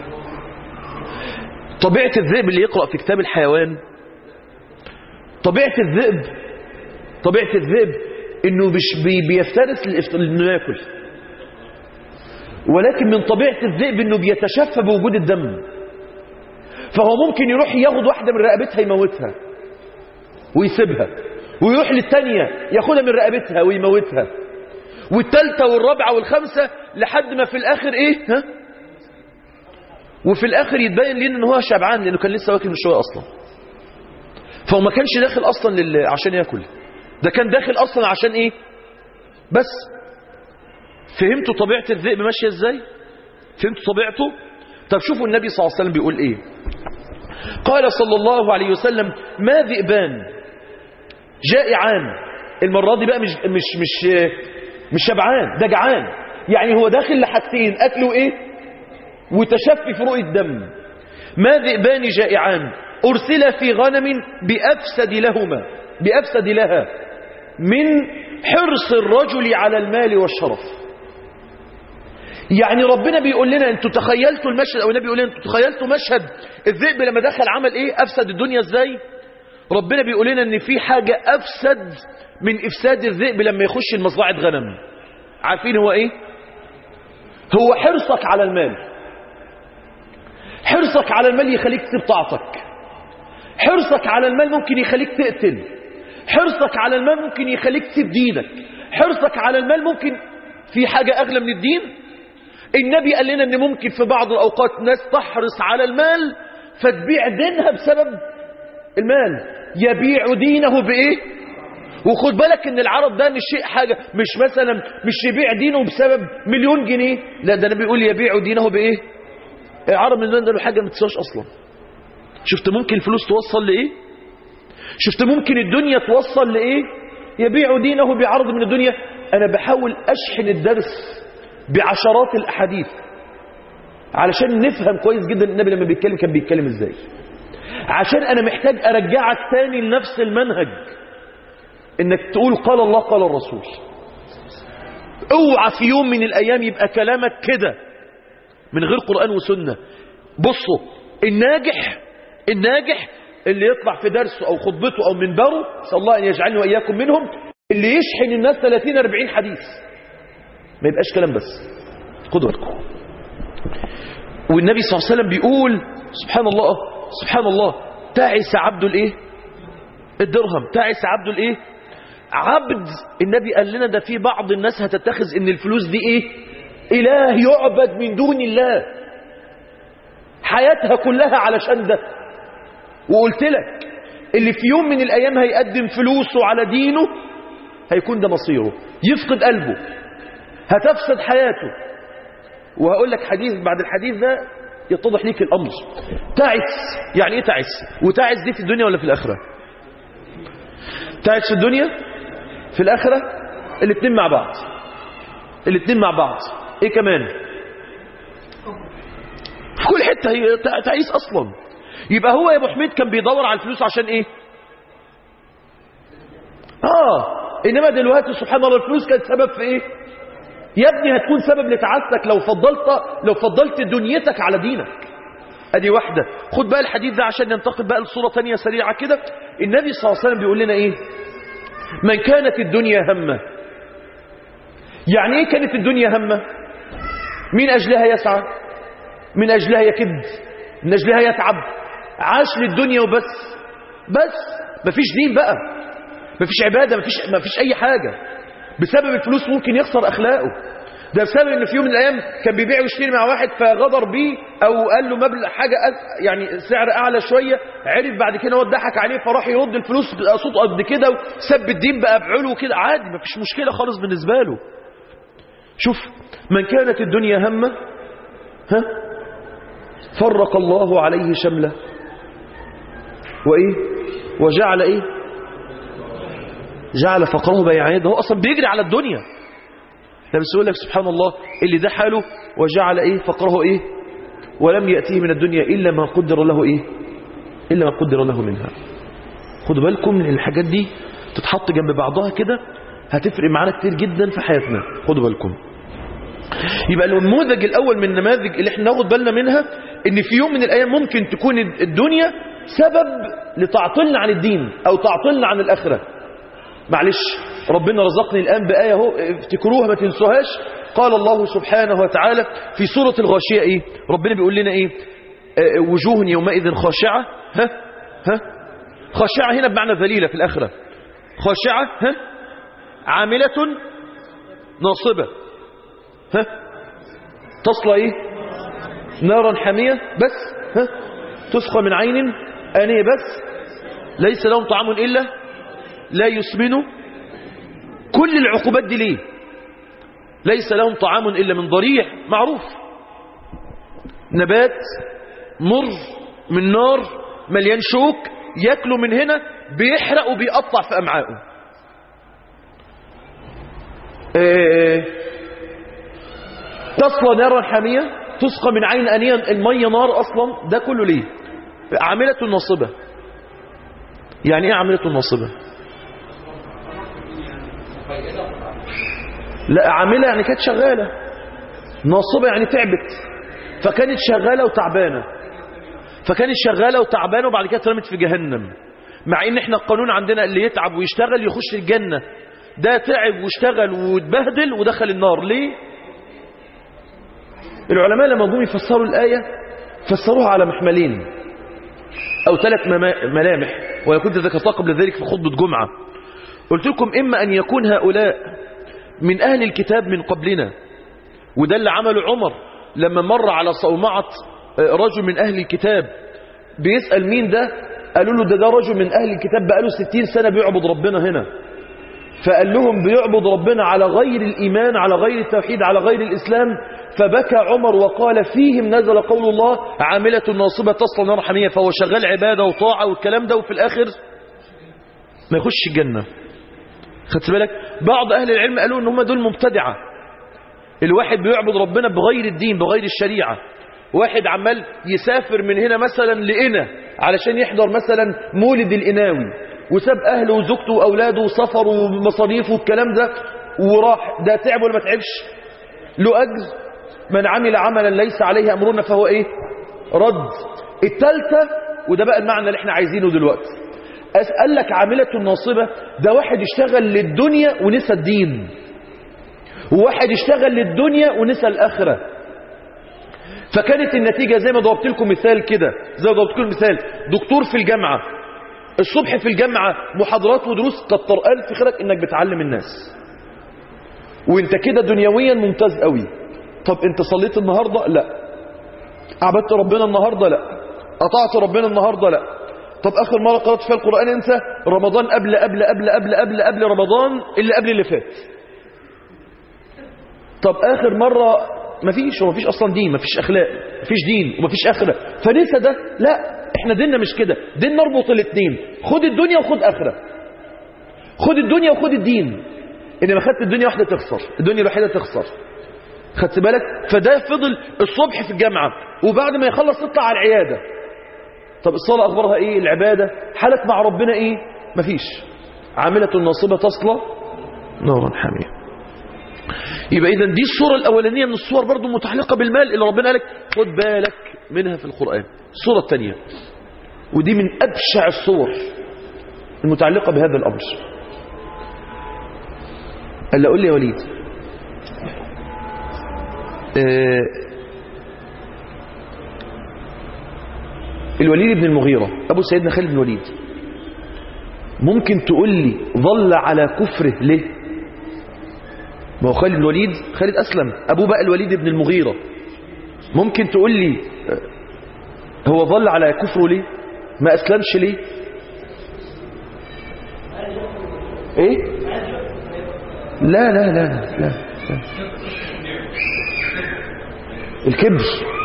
طبيعة الذئب اللي يقرأ في كتاب الحيوان طبيعة الذئب طبيعة الذئب انه مش بي بيفترس انه ياكل ولكن من طبيعة الذئب انه بيتشفى بوجود الدم فهو ممكن يروح ياخد واحدة من رقبتها يموتها ويسيبها ويروح للتانية ياخدها من رقبتها ويموتها والتالتة والرابعة والخامسة لحد ما في الآخر إيه ها؟ وفي الآخر يتبين لنا إن هو شبعان لأنه كان لسه واكل من شوية أصلا فهو ما كانش داخل أصلا لل... عشان ياكل ده كان داخل أصلا عشان إيه بس فهمتوا طبيعة الذئب ماشية إزاي فهمتوا طبيعته طب شوفوا النبي صلى الله عليه وسلم بيقول إيه قال صلى الله عليه وسلم ما ذئبان جائعان المرة دي بقى مش مش مش مش شبعان ده جعان يعني هو داخل لحاجتين اكله ايه وتشفي في رؤية الدم ما ذئبان جائعان ارسل في غنم بافسد لهما بافسد لها من حرص الرجل على المال والشرف يعني ربنا بيقول لنا انتوا تخيلتوا المشهد او النبي بيقول لنا انتوا تخيلتوا مشهد الذئب لما دخل عمل ايه افسد الدنيا ازاي ربنا بيقول لنا ان في حاجة افسد من افساد الذئب لما يخش المزرعة غنم عارفين هو ايه هو حرصك على المال حرصك على المال يخليك تسيب طاعتك حرصك على المال ممكن يخليك تقتل حرصك على المال ممكن يخليك تسيب دينك حرصك على المال ممكن في حاجة اغلى من الدين النبي قال لنا ان ممكن في بعض الاوقات ناس تحرص على المال فتبيع دينها بسبب المال يبيع دينه بايه وخد بالك ان العرب ده مش شيء حاجة مش مثلا مش يبيع دينه بسبب مليون جنيه لا ده انا بيقول يبيع دينه بايه العرب من ده حاجة ما تسواش اصلا شفت ممكن الفلوس توصل لايه شفت ممكن الدنيا توصل لايه يبيع دينه بعرض من الدنيا انا بحاول اشحن الدرس بعشرات الاحاديث علشان نفهم كويس جدا النبي لما بيتكلم كان بيتكلم ازاي عشان انا محتاج ارجعك تاني لنفس المنهج انك تقول قال الله قال الرسول اوعى في يوم من الايام يبقى كلامك كده من غير قرآن وسنة بصوا الناجح الناجح اللي يطلع في درسه او خطبته او منبره نسال الله ان يجعلني واياكم منهم اللي يشحن الناس 30 40 حديث ما يبقاش كلام بس خدوا بالكم والنبي صلى الله عليه وسلم بيقول سبحان الله سبحان الله تعس عبد الايه الدرهم تعس عبد الايه عبد النبي قال لنا ده في بعض الناس هتتخذ ان الفلوس دي ايه إله يعبد من دون الله حياتها كلها علشان ده وقلت لك اللي في يوم من الأيام هيقدم فلوسه على دينه هيكون ده مصيره يفقد قلبه هتفسد حياته وهقول لك حديث بعد الحديث ده يتضح ليك الأمر تعس يعني ايه تعس وتعس دي في الدنيا ولا في الآخرة تعس في الدنيا في الآخرة الاتنين مع بعض الاتنين مع بعض ايه كمان في كل حتة هي تع- تعيس أصلا يبقى هو يا ابو حميد كان بيدور على الفلوس عشان ايه اه انما دلوقتي سبحان الله الفلوس كانت سبب في ايه يا ابني هتكون سبب لتعاستك لو فضلت لو فضلت دنيتك على دينك ادي واحدة خد بقى الحديث ده عشان ننتقل بقى لصورة تانية سريعة كده النبي صلى الله عليه وسلم بيقول لنا ايه من كانت الدنيا همه يعني ايه كانت الدنيا همه من اجلها يسعى من اجلها يكد من اجلها يتعب عاش للدنيا وبس بس مفيش دين بقى مفيش عبادة مفيش, مفيش اي حاجة بسبب الفلوس ممكن يخسر اخلاقه ده بسبب ان في يوم من الايام كان بيبيع ويشتري مع واحد فغدر بيه او قال له مبلغ حاجه أز يعني سعر اعلى شويه عرف بعد كده هو ضحك عليه فراح يرد الفلوس بصوت قد كده وسب الدين بقى بعلو كده عادي مفيش مشكله خالص بالنسبه له شوف من كانت الدنيا همه ها فرق الله عليه شمله وايه وجعل ايه جعل فقره بيعان ده هو اصلا بيجري على الدنيا ده بس يقول لك سبحان الله اللي ده حاله وجعل ايه فقره ايه ولم يأتيه من الدنيا إلا ما قدر له ايه إلا ما قدر له منها خدوا بالكم من الحاجات دي تتحط جنب بعضها كده هتفرق معانا كتير جدا في حياتنا خدوا بالكم يبقى النموذج الأول من النماذج اللي احنا ناخد بالنا منها ان في يوم من الأيام ممكن تكون الدنيا سبب لتعطلنا عن الدين أو تعطلنا عن الآخرة معلش ربنا رزقني الآن بآية اهو افتكروها ما تنسوهاش قال الله سبحانه وتعالى في سورة الغاشية ايه ربنا بيقول لنا ايه اه وجوه يومئذ خاشعة ها ها خاشعة هنا بمعنى ذليلة في الآخرة خاشعة ها عاملة ناصبة ها تصلى ايه نارا حامية بس ها تسقى من عين آنية بس ليس لهم طعام إلا لا يسمنوا كل العقوبات دي ليه ليس لهم طعام إلا من ضريع معروف نبات مر من نار مليان شوك ياكلوا من هنا بيحرق وبيقطع في أمعائه إيه تصلى نارا حامية تسقى من عين أنية المية نار أصلا ده كله ليه عاملة ناصبة يعني ايه عاملة ناصبة لا عاملة يعني كانت شغالة ناصبة يعني تعبت فكانت شغالة وتعبانة فكانت شغالة وتعبانة وبعد كده اترمت في جهنم مع ان احنا القانون عندنا اللي يتعب ويشتغل يخش الجنة ده تعب واشتغل واتبهدل ودخل النار ليه العلماء لما جم يفسروا الآية فسروها على محملين أو ثلاث ملامح وأنا كنت ذكرتها قبل ذلك في خطبة جمعة قلت لكم إما أن يكون هؤلاء من أهل الكتاب من قبلنا وده اللي عمله عمر لما مر على صومعة رجل من أهل الكتاب بيسأل مين ده قالوا له ده ده رجل من أهل الكتاب بقاله ستين سنة بيعبد ربنا هنا فقال لهم بيعبد ربنا على غير الإيمان على غير التوحيد على غير الإسلام فبكى عمر وقال فيهم نزل قول الله عاملة ناصبة تصل نار حمية فهو شغال عبادة وطاعة والكلام ده وفي الآخر ما يخش الجنة خدت بالك بعض أهل العلم قالوا ان هم دول مبتدعة الواحد بيعبد ربنا بغير الدين بغير الشريعة واحد عمال يسافر من هنا مثلا لقنا علشان يحضر مثلا مولد الإناوي وساب أهله وزوجته وأولاده وسفر ومصاريفه والكلام ده وراح ده تعب ولا ما تعبش له أجر من عمل عملا ليس عليه أمرنا فهو إيه رد التالتة وده بقى المعنى اللي احنا عايزينه دلوقتي قال لك عاملة الناصبة ده واحد اشتغل للدنيا ونسى الدين وواحد اشتغل للدنيا ونسى الآخرة فكانت النتيجة زي ما ضربت لكم مثال كده زي ما ضربت لكم مثال دكتور في الجامعة الصبح في الجامعة محاضرات ودروس كتر ألف خيرك انك بتعلم الناس وانت كده دنيويا ممتاز قوي طب انت صليت النهاردة لا عبدت ربنا النهاردة لا قطعت ربنا النهاردة لا طب اخر مرة قرأت فيها القرآن انت رمضان قبل قبل قبل قبل قبل قبل رمضان اللي قبل اللي فات طب اخر مرة مفيش هو مفيش اصلا دين مفيش اخلاق مفيش دين ومفيش اخرة فننسى ده لا احنا ديننا مش كده دين نربط الاثنين خد الدنيا وخد اخرة خد الدنيا وخد الدين انما خدت الدنيا واحدة تخسر الدنيا الوحيدة تخسر خدت بالك فده فضل الصبح في الجامعة وبعد ما يخلص تطلع على العيادة طب الصلاة أخبارها إيه العبادة حالك مع ربنا إيه مفيش عاملة ناصبة تصلى نارا حامية يبقى إذا دي الصورة الأولانية من الصور برضو متعلقة بالمال اللي ربنا قالك خد بالك منها في القرآن الصورة الثانية ودي من أبشع الصور المتعلقة بهذا الأمر قال قول لي يا وليد آه الوليد بن المغيرة أبو سيدنا خالد بن الوليد ممكن تقول لي ظل على كفره ليه ما هو خالد بن الوليد خالد أسلم أبوه بقى الوليد بن المغيرة ممكن تقول لي هو ظل على كفره ليه ما أسلمش ليه ايه لا لا لا لا, لا. الكبر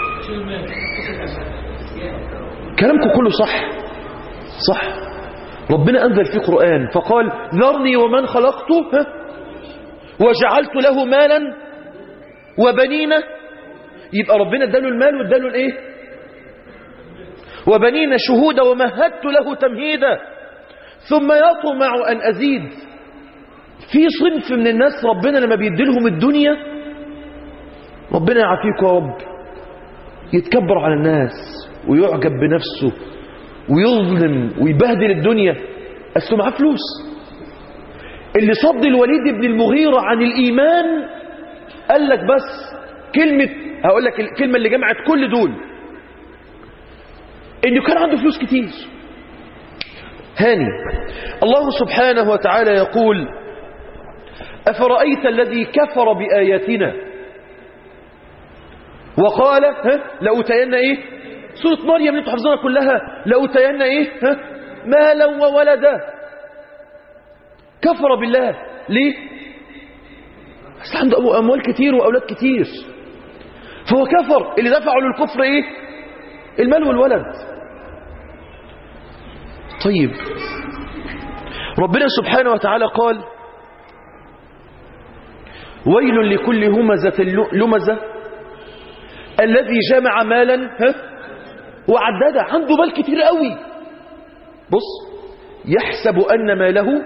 كلامكم كله صح صح ربنا أنزل في قرآن فقال ذرني ومن خلقته ها وجعلت له مالا وبنين يبقى ربنا اداله المال واداله الايه وبنين شهودا ومهدت له تمهيدا ثم يطمع أن أزيد في صنف من الناس ربنا لما بيديلهم الدنيا ربنا يعافيك يا رب يتكبر على الناس ويعجب بنفسه ويظلم ويبهدل الدنيا أصله معاه فلوس اللي صد الوليد بن المغيرة عن الإيمان قال لك بس كلمة هقول لك الكلمة اللي جمعت كل دول إنه كان عنده فلوس كتير هاني الله سبحانه وتعالى يقول أفرأيت الذي كفر بآياتنا وقال ها لأتين إيه سورة مريم اللي انتوا حافظينها كلها لأتين إيه ها مالا وولدا كفر بالله ليه بس عنده أموال كتير وأولاد كتير فهو كفر اللي دفعوا للكفر إيه المال والولد طيب ربنا سبحانه وتعالى قال ويل لكل همزة لمزة الذي جمع مالا ها وعدده عنده مال كتير قوي بص يحسب أن ماله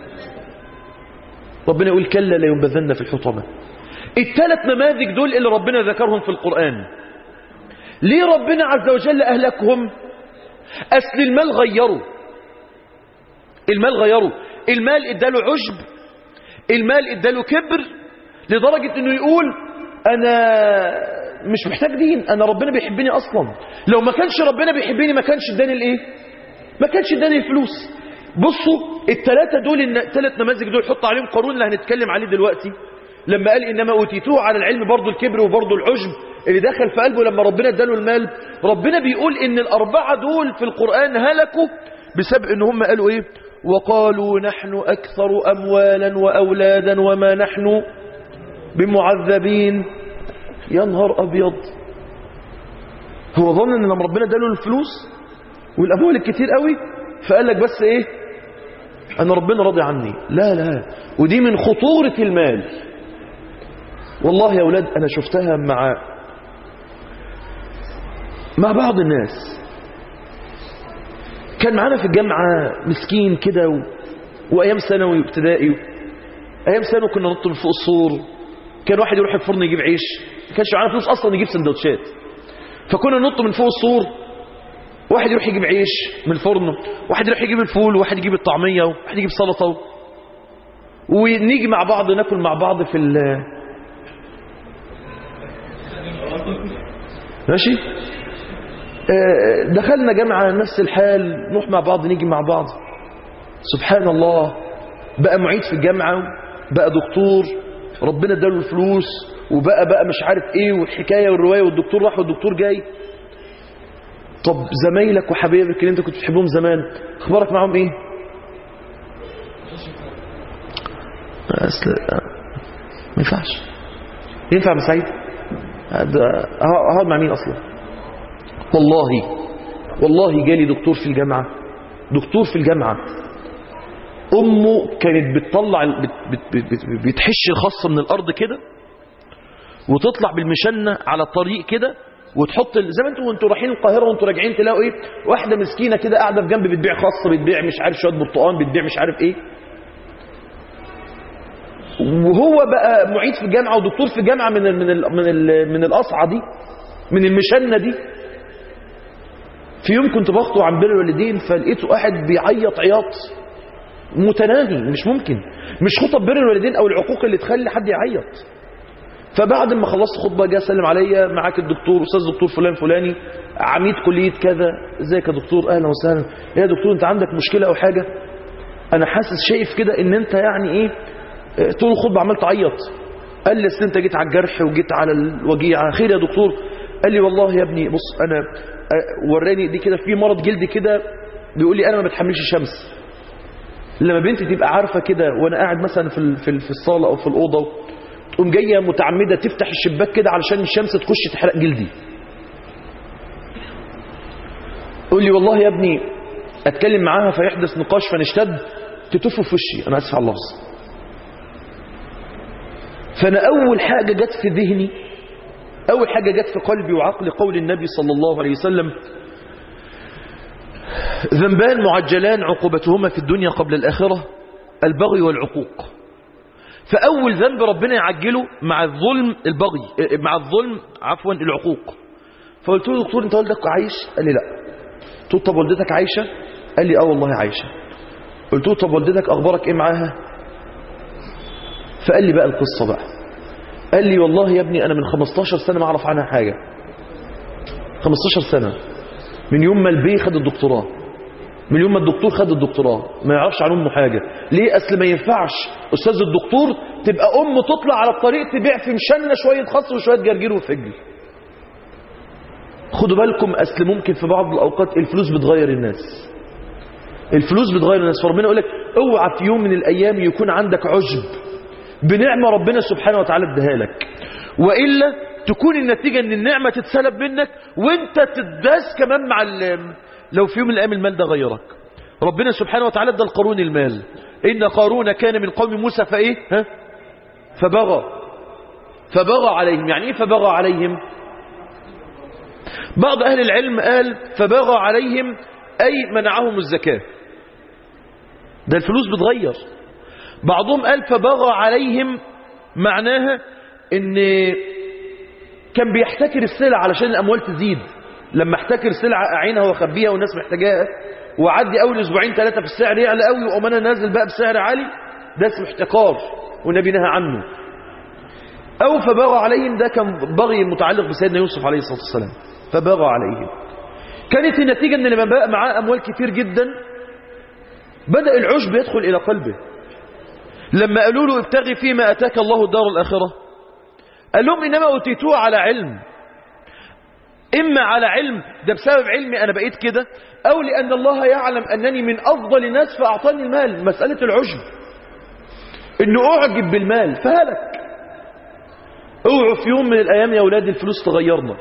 ربنا يقول كلا لينبذن في الحطمة الثلاث نماذج دول اللي ربنا ذكرهم في القرآن ليه ربنا عز وجل أهلكهم أصل المال غيره المال غيره المال اداله عجب المال اداله كبر لدرجة انه يقول انا مش محتاج دين انا ربنا بيحبني اصلا لو ما كانش ربنا بيحبني ما كانش اداني الايه ما كانش اداني الفلوس بصوا الثلاثه دول الثلاث نماذج دول حط عليهم قارون اللي هنتكلم عليه دلوقتي لما قال انما اوتيتوه على العلم برضه الكبر وبرضه العجب اللي دخل في قلبه لما ربنا اداله المال ربنا بيقول ان الاربعه دول في القران هلكوا بسبب ان هم قالوا ايه وقالوا نحن اكثر اموالا واولادا وما نحن بمعذبين يا نهار ابيض هو ظن ان لما ربنا اداله الفلوس والاموال الكتير قوي فقال لك بس ايه انا ربنا راضي عني لا لا ودي من خطورة المال والله يا اولاد انا شفتها مع مع بعض الناس كان معانا في الجامعة مسكين كده و... وايام ثانوي وابتدائي و... ايام ثانوي كنا ننط من فوق السور كان واحد يروح الفرن يجيب عيش ما كانش معانا فلوس اصلا يجيب سندوتشات فكنا ننط من فوق السور واحد يروح يجيب عيش من الفرن واحد يروح يجيب الفول وواحد يجيب الطعمية وواحد يجيب سلطة ونيجي مع بعض ناكل مع بعض في ال ماشي دخلنا جامعة نفس الحال نروح مع بعض نيجي مع بعض سبحان الله بقى معيد في الجامعة بقى دكتور ربنا اداله الفلوس وبقى بقى مش عارف ايه والحكايه والروايه والدكتور راح والدكتور جاي طب زمايلك وحبايبك اللي انت كنت بتحبهم زمان اخبارك معاهم ايه اصل ما ينفعش ينفع يا سعيد هذا- هقعد مع مين اصلا والله والله جالي دكتور في الجامعه دكتور في الجامعه امه كانت بتطلع ال- بت بت بت بت بتحش الخاصه من الارض كده وتطلع بالمشنه على الطريق كده وتحط ال- زي ما انتوا وانتوا رايحين القاهره وانتوا راجعين تلاقوا ايه واحده مسكينه كده قاعده في جنب بتبيع خاصه بتبيع مش عارف شويه برتقال بتبيع مش عارف ايه وهو بقى معيد في الجامعه ودكتور في الجامعه من ال من ال من ال من القصعه دي من المشنه دي في يوم كنت بخطب عن بر الوالدين فلقيته قاعد بيعيط عياط متناهي مش ممكن مش خطب بر الوالدين او العقوق اللي تخلي حد يعيط فبعد ما خلصت خطبه جه سلم عليا معاك الدكتور استاذ دكتور فلان فلاني عميد كليه كذا ازيك يا دكتور اهلا وسهلا ايه يا دكتور انت عندك مشكله او حاجه انا حاسس شايف كده ان انت يعني ايه اه، طول الخطبه عمال تعيط قال لي اصل انت جيت على الجرح وجيت على الوجيعه خير يا دكتور قال لي والله يا ابني بص انا اه، وراني دي كده في مرض جلدي كده بيقول لي انا ما بتحملش الشمس لما بنتي تبقى عارفه كده وانا قاعد مثلا في ال- في ال- في الصاله او في الاوضه تقوم جايه متعمده تفتح الشباك كده علشان الشمس تخش تحرق جلدي قول لي والله يا ابني اتكلم معاها فيحدث نقاش فنشتد تتف في وشي انا اسف على اللفظ فانا اول حاجه جت في ذهني اول حاجه جت في قلبي وعقلي قول النبي صلى الله عليه وسلم ذنبان معجلان عقوبتهما في الدنيا قبل الآخرة البغي والعقوق فأول ذنب ربنا يعجله مع الظلم البغي مع الظلم عفوا العقوق فقلت له دكتور انت والدك عايش قال لي لا قلت له طب والدتك عايشة قال لي اه والله عايشة قلت له طب والدتك اخبارك ايه معاها فقال لي بقى القصة بقى قال لي والله يا ابني انا من 15 سنة ما اعرف عنها حاجة 15 سنة من يوم ما البي خد الدكتوراه من يوم ما الدكتور خد الدكتوراه ما يعرفش عن امه حاجه ليه اصل ما ينفعش استاذ الدكتور تبقى امه تطلع على الطريق تبيع في مشنه شويه خس وشويه جرجير وفجل خدوا بالكم اصل ممكن في بعض الاوقات الفلوس بتغير الناس الفلوس بتغير الناس فربنا يقول لك اوعى في يوم من الايام يكون عندك عجب بنعمه ربنا سبحانه وتعالى اداها لك والا تكون النتيجه ان النعمه تتسلب منك وانت تداس كمان مع ال- لو في يوم من الايام المال ده غيرك ربنا سبحانه وتعالى ادى القارون المال ان قارون كان من قوم موسى فايه ها فبغى فبغى عليهم يعني ايه فبغى عليهم بعض اهل العلم قال فبغى عليهم اي منعهم الزكاه ده الفلوس بتغير بعضهم قال فبغى عليهم معناها ان كان بيحتكر السلع علشان الاموال تزيد لما احتكر سلعه اعينها واخبيها والناس محتاجاها وعدي اول اسبوعين ثلاثه في السعر يعلى قوي واقوم انا نازل بقى بسعر عالي ده اسمه احتكار والنبي نهى عنه او فبغى عليهم ده كان بغي متعلق بسيدنا يوسف عليه الصلاه والسلام فبغى عليهم كانت النتيجه ان لما بقى معاه اموال كتير جدا بدا العشب يدخل الى قلبه لما قالوا له ابتغي فيما اتاك الله الدار الاخره قال لهم انما اوتيتوه على علم اما على علم ده بسبب علمي انا بقيت كده او لان الله يعلم انني من افضل الناس فاعطاني المال مساله العجب انه اعجب بالمال فهلك اوعوا في يوم من الايام يا اولاد الفلوس تغيرنا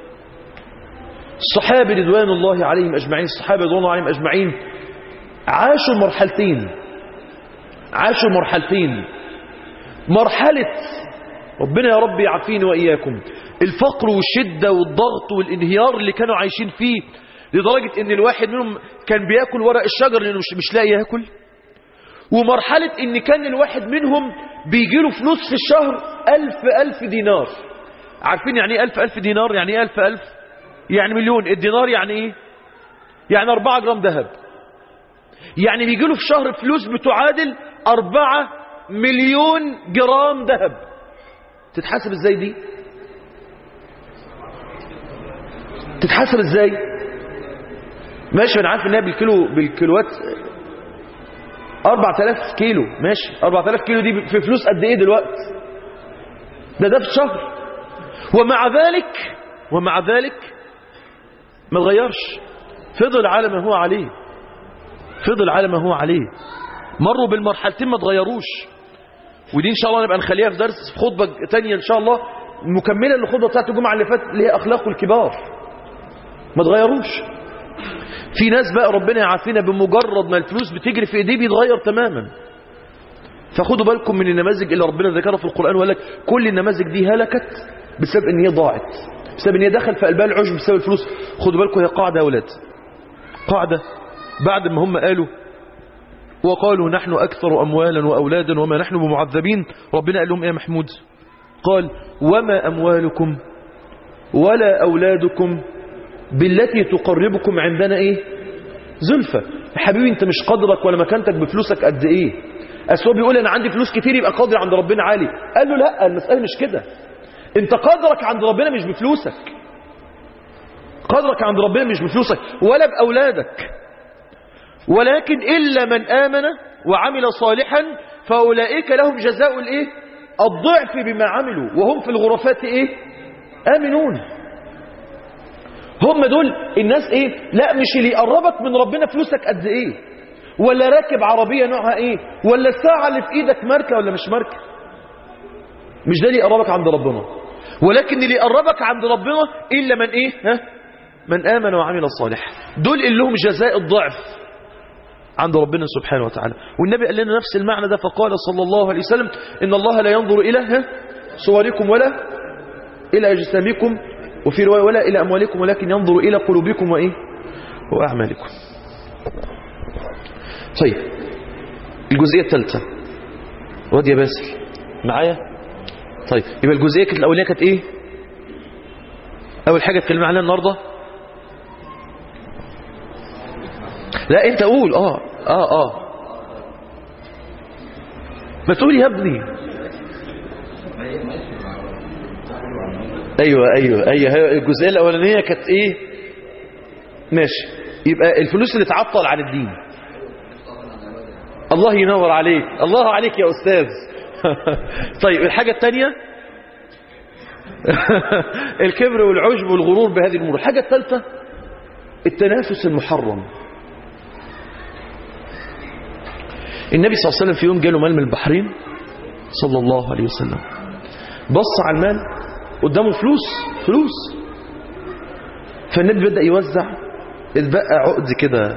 الصحابه رضوان الله عليهم اجمعين الصحابه رضوان الله عليهم اجمعين عاشوا مرحلتين عاشوا مرحلتين مرحله ربنا يا رب يعافيني وإياكم الفقر والشدة والضغط والانهيار اللي كانوا عايشين فيه لدرجة ان الواحد منهم كان بياكل ورق الشجر لانه مش, مش لاقي ياكل ومرحلة ان كان الواحد منهم بيجيله فلوس في الشهر ألف ألف دينار عارفين يعني ايه ألف ألف دينار يعني ايه ألف ألف يعني مليون الدينار يعني ايه يعني أربعة جرام ذهب يعني بيجيله في شهر فلوس بتعادل أربعة مليون جرام ذهب تتحاسب ازاي دي تتحاسب ازاي ماشي انا عارف انها بالكيلو بالكيلوات 4000 كيلو ماشي 4000 كيلو دي في فلوس قد ايه دلوقتي ده ده في شهر ومع ذلك ومع ذلك ما تغيرش فضل على ما هو عليه فضل على ما هو عليه مروا بالمرحلتين ما تغيروش ودي ان شاء الله نبقى نخليها في درس في خطبه ثانيه ان شاء الله مكمله للخطبه بتاعت الجمعه اللي فاتت اللي هي اخلاق الكبار ما تغيروش في ناس بقى ربنا يعافينا بمجرد ما الفلوس بتجري في ايديه بيتغير تماما فخدوا بالكم من النماذج اللي ربنا ذكرها في القران وقال لك كل النماذج دي هلكت بسبب ان هي ضاعت بسبب ان هي دخل في قلبها العجب بسبب الفلوس خدوا بالكم هي قاعده يا اولاد قاعده بعد ما هم قالوا وقالوا نحن أكثر أموالا وأولادا وما نحن بمعذبين ربنا قال لهم إيه يا محمود قال وما أموالكم ولا أولادكم بالتي تقربكم عندنا إيه زلفة يا حبيبي أنت مش قدرك ولا مكانتك بفلوسك قد إيه أسوأ بيقول أنا عندي فلوس كتير يبقى قدري عند ربنا عالي قال له لا المسألة مش كده أنت قدرك عند ربنا مش بفلوسك قدرك عند ربنا مش بفلوسك ولا بأولادك ولكن إلا من آمن وعمل صالحا فأولئك لهم جزاء الإيه؟ الضعف بما عملوا وهم في الغرفات إيه؟ آمنون هم دول الناس إيه؟ لا مش اللي يقربك من ربنا فلوسك قد إيه ولا راكب عربية نوعها إيه ولا الساعة اللي في إيدك ماركة ولا مش ماركة مش ده اللي يقربك عند ربنا ولكن اللي يقربك عند ربنا إلا من إيه ها؟ من آمن وعمل صالحا دول اللي لهم جزاء الضعف عند ربنا سبحانه وتعالى والنبي قال لنا نفس المعنى ده فقال صلى الله عليه وسلم إن الله لا ينظر إلى ها صوركم ولا إلى أجسامكم وفي رواية ولا إلى أموالكم ولكن ينظر إلى قلوبكم وإيه وأعمالكم طيب الجزئية الثالثة واد يا باسل معايا طيب يبقى الجزئية كانت الأولية كانت إيه أول حاجة اتكلمنا عنها النهاردة لا انت قول اه اه اه ما تقول يا ابني ايوه ايوه ايوه الجزئيه الاولانيه كانت ايه ماشي يبقى الفلوس اللي تعطل عن الدين الله ينور عليك الله عليك يا استاذ طيب الحاجه الثانيه الكبر والعجب والغرور بهذه الامور الحاجه الثالثه التنافس المحرم النبي صلى الله عليه وسلم في يوم جاله مال من البحرين صلى الله عليه وسلم بص على المال قدامه فلوس فلوس فالنبي بدأ يوزع اتبقى عقد كده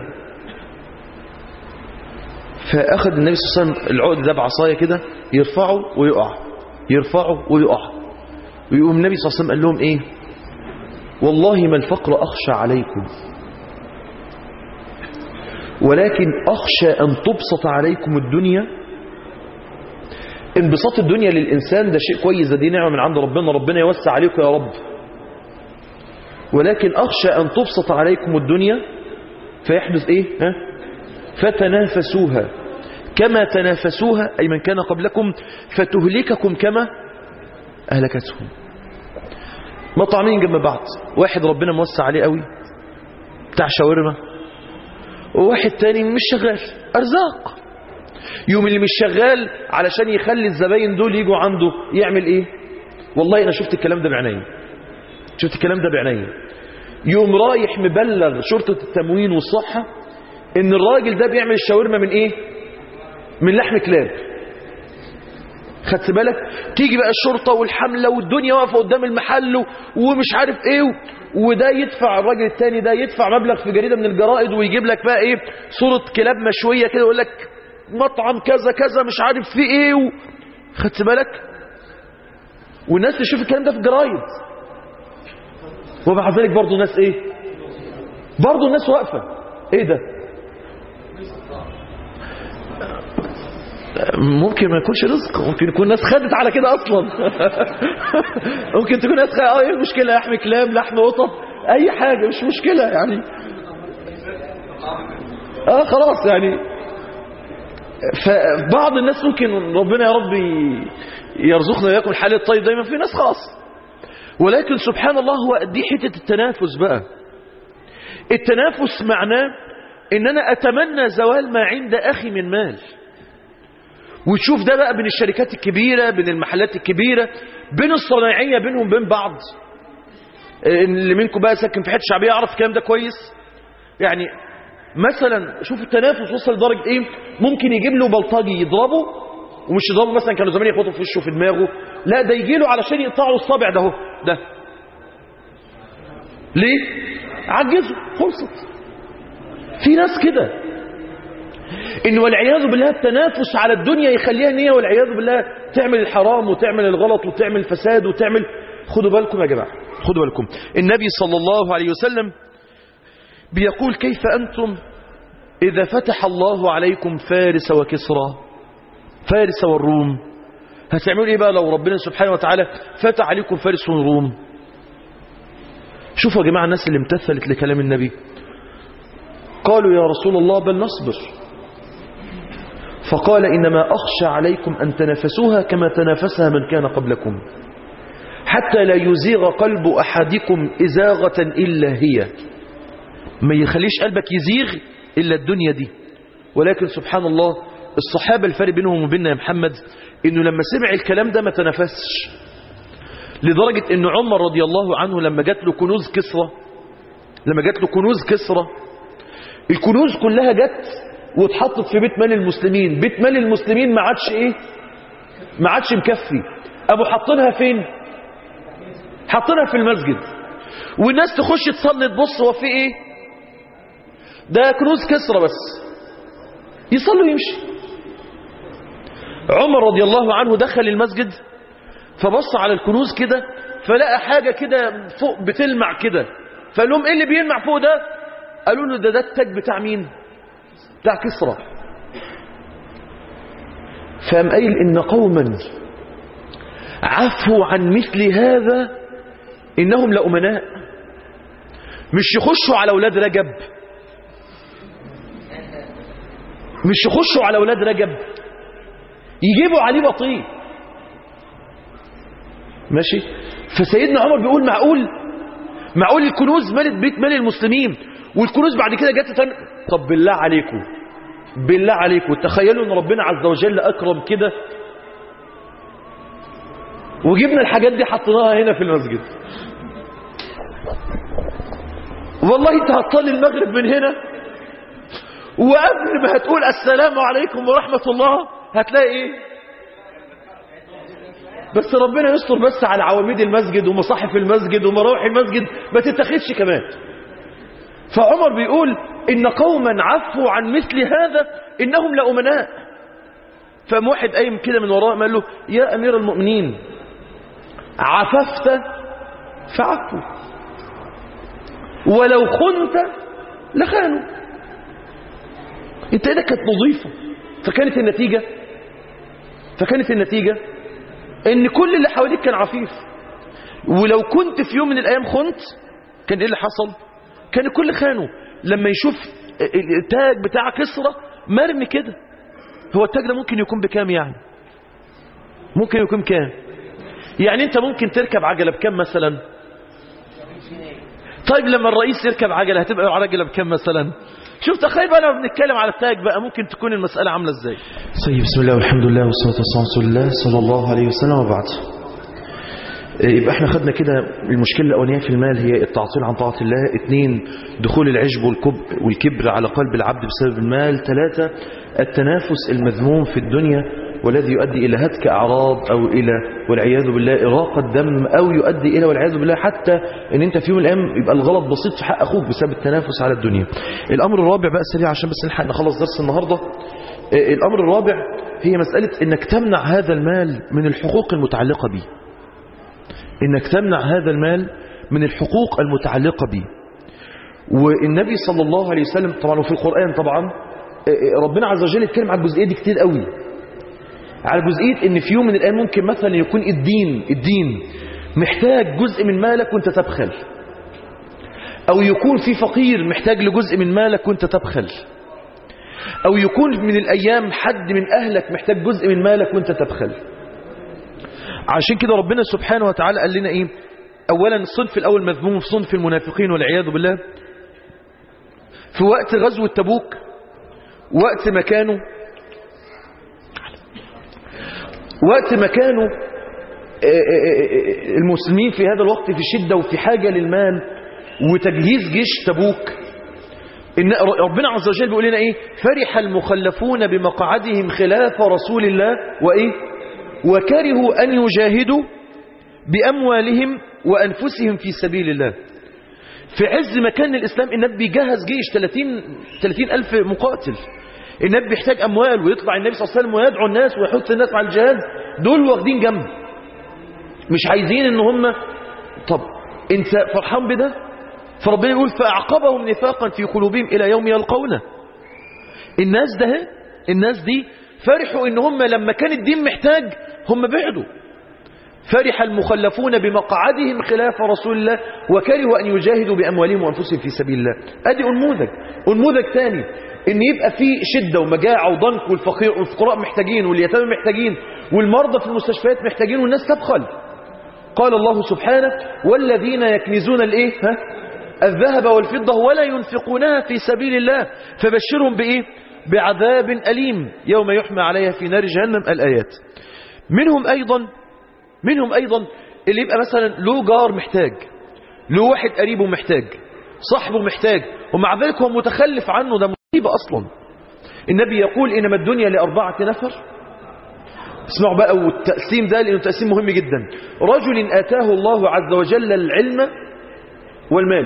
فأخذ النبي صلى الله عليه وسلم العقد ده بعصاية كده يرفعه ويقع يرفعه ويقع ويقوم النبي صلى الله عليه وسلم قال لهم ايه والله ما الفقر أخشى عليكم ولكن أخشى أن تبسط عليكم الدنيا انبساط الدنيا للإنسان ده شيء كويس ده دي نعمة من عند ربنا ربنا يوسع عليكم يا رب ولكن أخشى أن تبسط عليكم الدنيا فيحدث إيه ها؟ فتنافسوها كما تنافسوها أي من كان قبلكم فتهلككم كما أهلكتهم مطعمين جنب بعض واحد ربنا موسع عليه قوي بتاع شاورما وواحد تاني مش شغال أرزاق يوم اللي مش شغال علشان يخلي الزباين دول يجوا عنده يعمل ايه والله انا شفت الكلام ده بعيني شفت الكلام ده بعيني يوم رايح مبلغ شرطة التموين والصحة ان الراجل ده بيعمل الشاورما من ايه من لحم كلاب خدت بالك تيجي بقى الشرطة والحملة والدنيا واقفة قدام المحل ومش عارف ايه وده يدفع الراجل التاني ده يدفع مبلغ في جريدة من الجرائد ويجيب لك بقى ايه صورة كلاب مشوية كده يقول لك مطعم كذا كذا مش عارف فيه ايه و... خدت بالك والناس تشوف الكلام ده في الجرايد ومع ذلك برضه الناس ايه برضه الناس واقفة ايه ده ممكن ما يكونش رزق ممكن يكون ناس خدت على كده اصلا ممكن تكون ناس خدت اه ايه المشكله لحم كلاب لحم قطط اي حاجه مش مشكله يعني اه خلاص يعني فبعض الناس ممكن ربنا يا رب يرزقنا وياكم الحال الطيب دايما في ناس خلاص ولكن سبحان الله هو دي حته التنافس بقى التنافس معناه ان انا اتمنى زوال ما عند اخي من مال وتشوف ده بقى بين الشركات الكبيرة بين المحلات الكبيرة بين الصناعية بينهم بين بعض اللي منكم بقى ساكن في حته شعبيه يعرف الكلام ده كويس يعني مثلا شوف التنافس وصل لدرجه ايه ممكن يجيب له بلطجي يضربه ومش يضربه مثلا كانوا زمان يخبطوا في وشه في دماغه لا ده يجي له علشان يقطعوا الصابع ده اهو ده ليه عجزوا خلصت في ناس كده ان والعياذ بالله التنافس على الدنيا يخليها ان هي والعياذ بالله تعمل الحرام وتعمل الغلط وتعمل الفساد وتعمل خدوا بالكم يا جماعه خدوا بالكم النبي صلى الله عليه وسلم بيقول كيف أنتم إذا فتح الله عليكم فارس وكسرى فارس والروم هتعملوا إيه بقى لو ربنا سبحانه وتعالى فتح عليكم فارس والروم شوفوا يا جماعة الناس اللي امتثلت لكلام النبي قالوا يا رسول الله بل نصبر فقال إنما أخشى عليكم أن تنافسوها كما تنافسها من كان قبلكم حتى لا يزيغ قلب أحدكم إزاغة إلا هي ما يخليش قلبك يزيغ إلا الدنيا دي ولكن سبحان الله الصحابة الفرق بينهم وبيننا يا محمد إنه لما سمع الكلام ده ما تنفسش لدرجة إن عمر رضي الله عنه لما جات له كنوز كسرى لما جات له كنوز كسرى الكنوز كلها جت واتحطت في بيت مال المسلمين بيت مال المسلمين ما عادش ايه ما عادش مكفي ابو حاطينها فين حاطينها في المسجد والناس تخش تصلي تبص هو في ايه ده كنوز كسرى بس يصلوا يمشي عمر رضي الله عنه دخل المسجد فبص على الكنوز كده فلقى حاجة كده فوق بتلمع كده فقال لهم ايه اللي بيلمع فوق ده قالوا له ده ده التاج بتاع مين بتاع كسرى فقام قايل ان قوما عفوا عن مثل هذا انهم لأمناء مش يخشوا على اولاد رجب مش يخشوا على اولاد رجب يجيبوا عليه بطيء ماشي فسيدنا عمر بيقول معقول معقول الكنوز مالت بيت مال المسلمين والكنوز بعد كده جت تن... طب بالله عليكم بالله عليكم تخيلوا ان ربنا عز وجل اكرم كده وجبنا الحاجات دي حطيناها هنا في المسجد والله انت هتصلي المغرب من هنا وقبل ما هتقول السلام عليكم ورحمة الله هتلاقي ايه بس ربنا يستر بس على عواميد المسجد ومصاحف المسجد ومراوح المسجد ما تتخذش كمان فعمر بيقول إن قوما عفوا عن مثل هذا إنهم لأمناء فقام واحد قايم كده من وراه قال له يا أمير المؤمنين عففت فعفوا ولو خنت لخانوا انت ايدك كانت نظيفة فكانت النتيجة فكانت النتيجة ان كل اللي حواليك كان عفيف ولو كنت في يوم من الايام خنت كان ايه اللي حصل كان الكل خانه لما يشوف التاج بتاع كسرى مرمي كده هو التاج ده ممكن يكون بكام يعني ممكن يكون كام يعني انت ممكن تركب عجلة بكام مثلا طيب لما الرئيس يركب عجلة هتبقى عجلة بكام مثلا شوف تخيل بقى لما بنتكلم على التاج بقى ممكن تكون المسألة عاملة ازاي طيب بسم الله والحمد لله والصلاة والسلام على رسول الله صلى الله عليه وسلم وبعد يبقى احنا خدنا كده المشكلة الأولانية في المال هي التعطيل عن طاعة الله اثنين دخول العجب والكب والكبر على قلب العبد بسبب المال ثلاثة التنافس المذموم في الدنيا والذي يؤدي إلى هتك أعراض أو إلى والعياذ بالله إراقة دم أو يؤدي إلى والعياذ بالله حتى أن أنت في يوم من الأيام يبقى الغلط بسيط في حق أخوك بسبب التنافس على الدنيا الأمر الرابع بقى سريع عشان بس نلحق نخلص درس النهاردة الأمر الرابع هي مسألة أنك تمنع هذا المال من الحقوق المتعلقة به انك تمنع هذا المال من الحقوق المتعلقة به والنبي صلى الله عليه وسلم طبعا وفي القرآن طبعا ربنا عز وجل يتكلم على الجزئية دي كتير قوي على جزئية ان في يوم من الأيام ممكن مثلا يكون الدين الدين محتاج جزء من مالك وانت تبخل او يكون في فقير محتاج لجزء من مالك وانت تبخل او يكون من الأيام حد من أهلك محتاج جزء من مالك وانت تبخل عشان كده ربنا سبحانه وتعالى قال لنا ايه اولا الصنف الاول مذموم في صنف المنافقين والعياذ بالله في وقت غزوة تبوك وقت ما كانوا وقت ما كانوا المسلمين في هذا الوقت في شدة وفي حاجة للمال وتجهيز جيش تبوك إن ربنا عز وجل بيقول لنا إيه فرح المخلفون بمقعدهم خلاف رسول الله وإيه وكرهوا أن يجاهدوا بأموالهم وأنفسهم في سبيل الله في عز مكان الإسلام النبي بيجهز جيش 30, 30 ألف مقاتل النبي بيحتاج أموال ويطلع النبي صلى الله عليه وسلم ويدعو الناس ويحث الناس على الجهاد دول واخدين جنب مش عايزين ان هم طب انت فرحان بده فربنا يقول فأعقبهم نفاقا في قلوبهم إلى يوم يلقونه الناس ده الناس دي فرحوا ان هم لما كان الدين محتاج هم بعدوا فرح المخلفون بمقعدهم خلاف رسول الله وكرهوا أن يجاهدوا بأموالهم وأنفسهم في سبيل الله أدي أنموذج أنموذج ثاني ان يبقى في شدة ومجاعة وضنك والفقير والفقراء محتاجين واليتامى محتاجين والمرضى في المستشفيات محتاجين والناس تبخل قال الله سبحانه والذين يكنزون الايه ها الذهب والفضة ولا ينفقونها في سبيل الله فبشرهم بايه بعذاب أليم يوم يحمى عليها في نار جهنم الآيات منهم أيضا منهم أيضا اللي يبقى مثلا له جار محتاج له واحد قريبه محتاج صاحبه محتاج ومع ذلك هو متخلف عنه ده مصيبة أصلا النبي يقول إنما الدنيا لأربعة نفر اسمعوا بقى والتقسيم ده لأنه تقسيم مهم جدا رجل آتاه الله عز وجل العلم والمال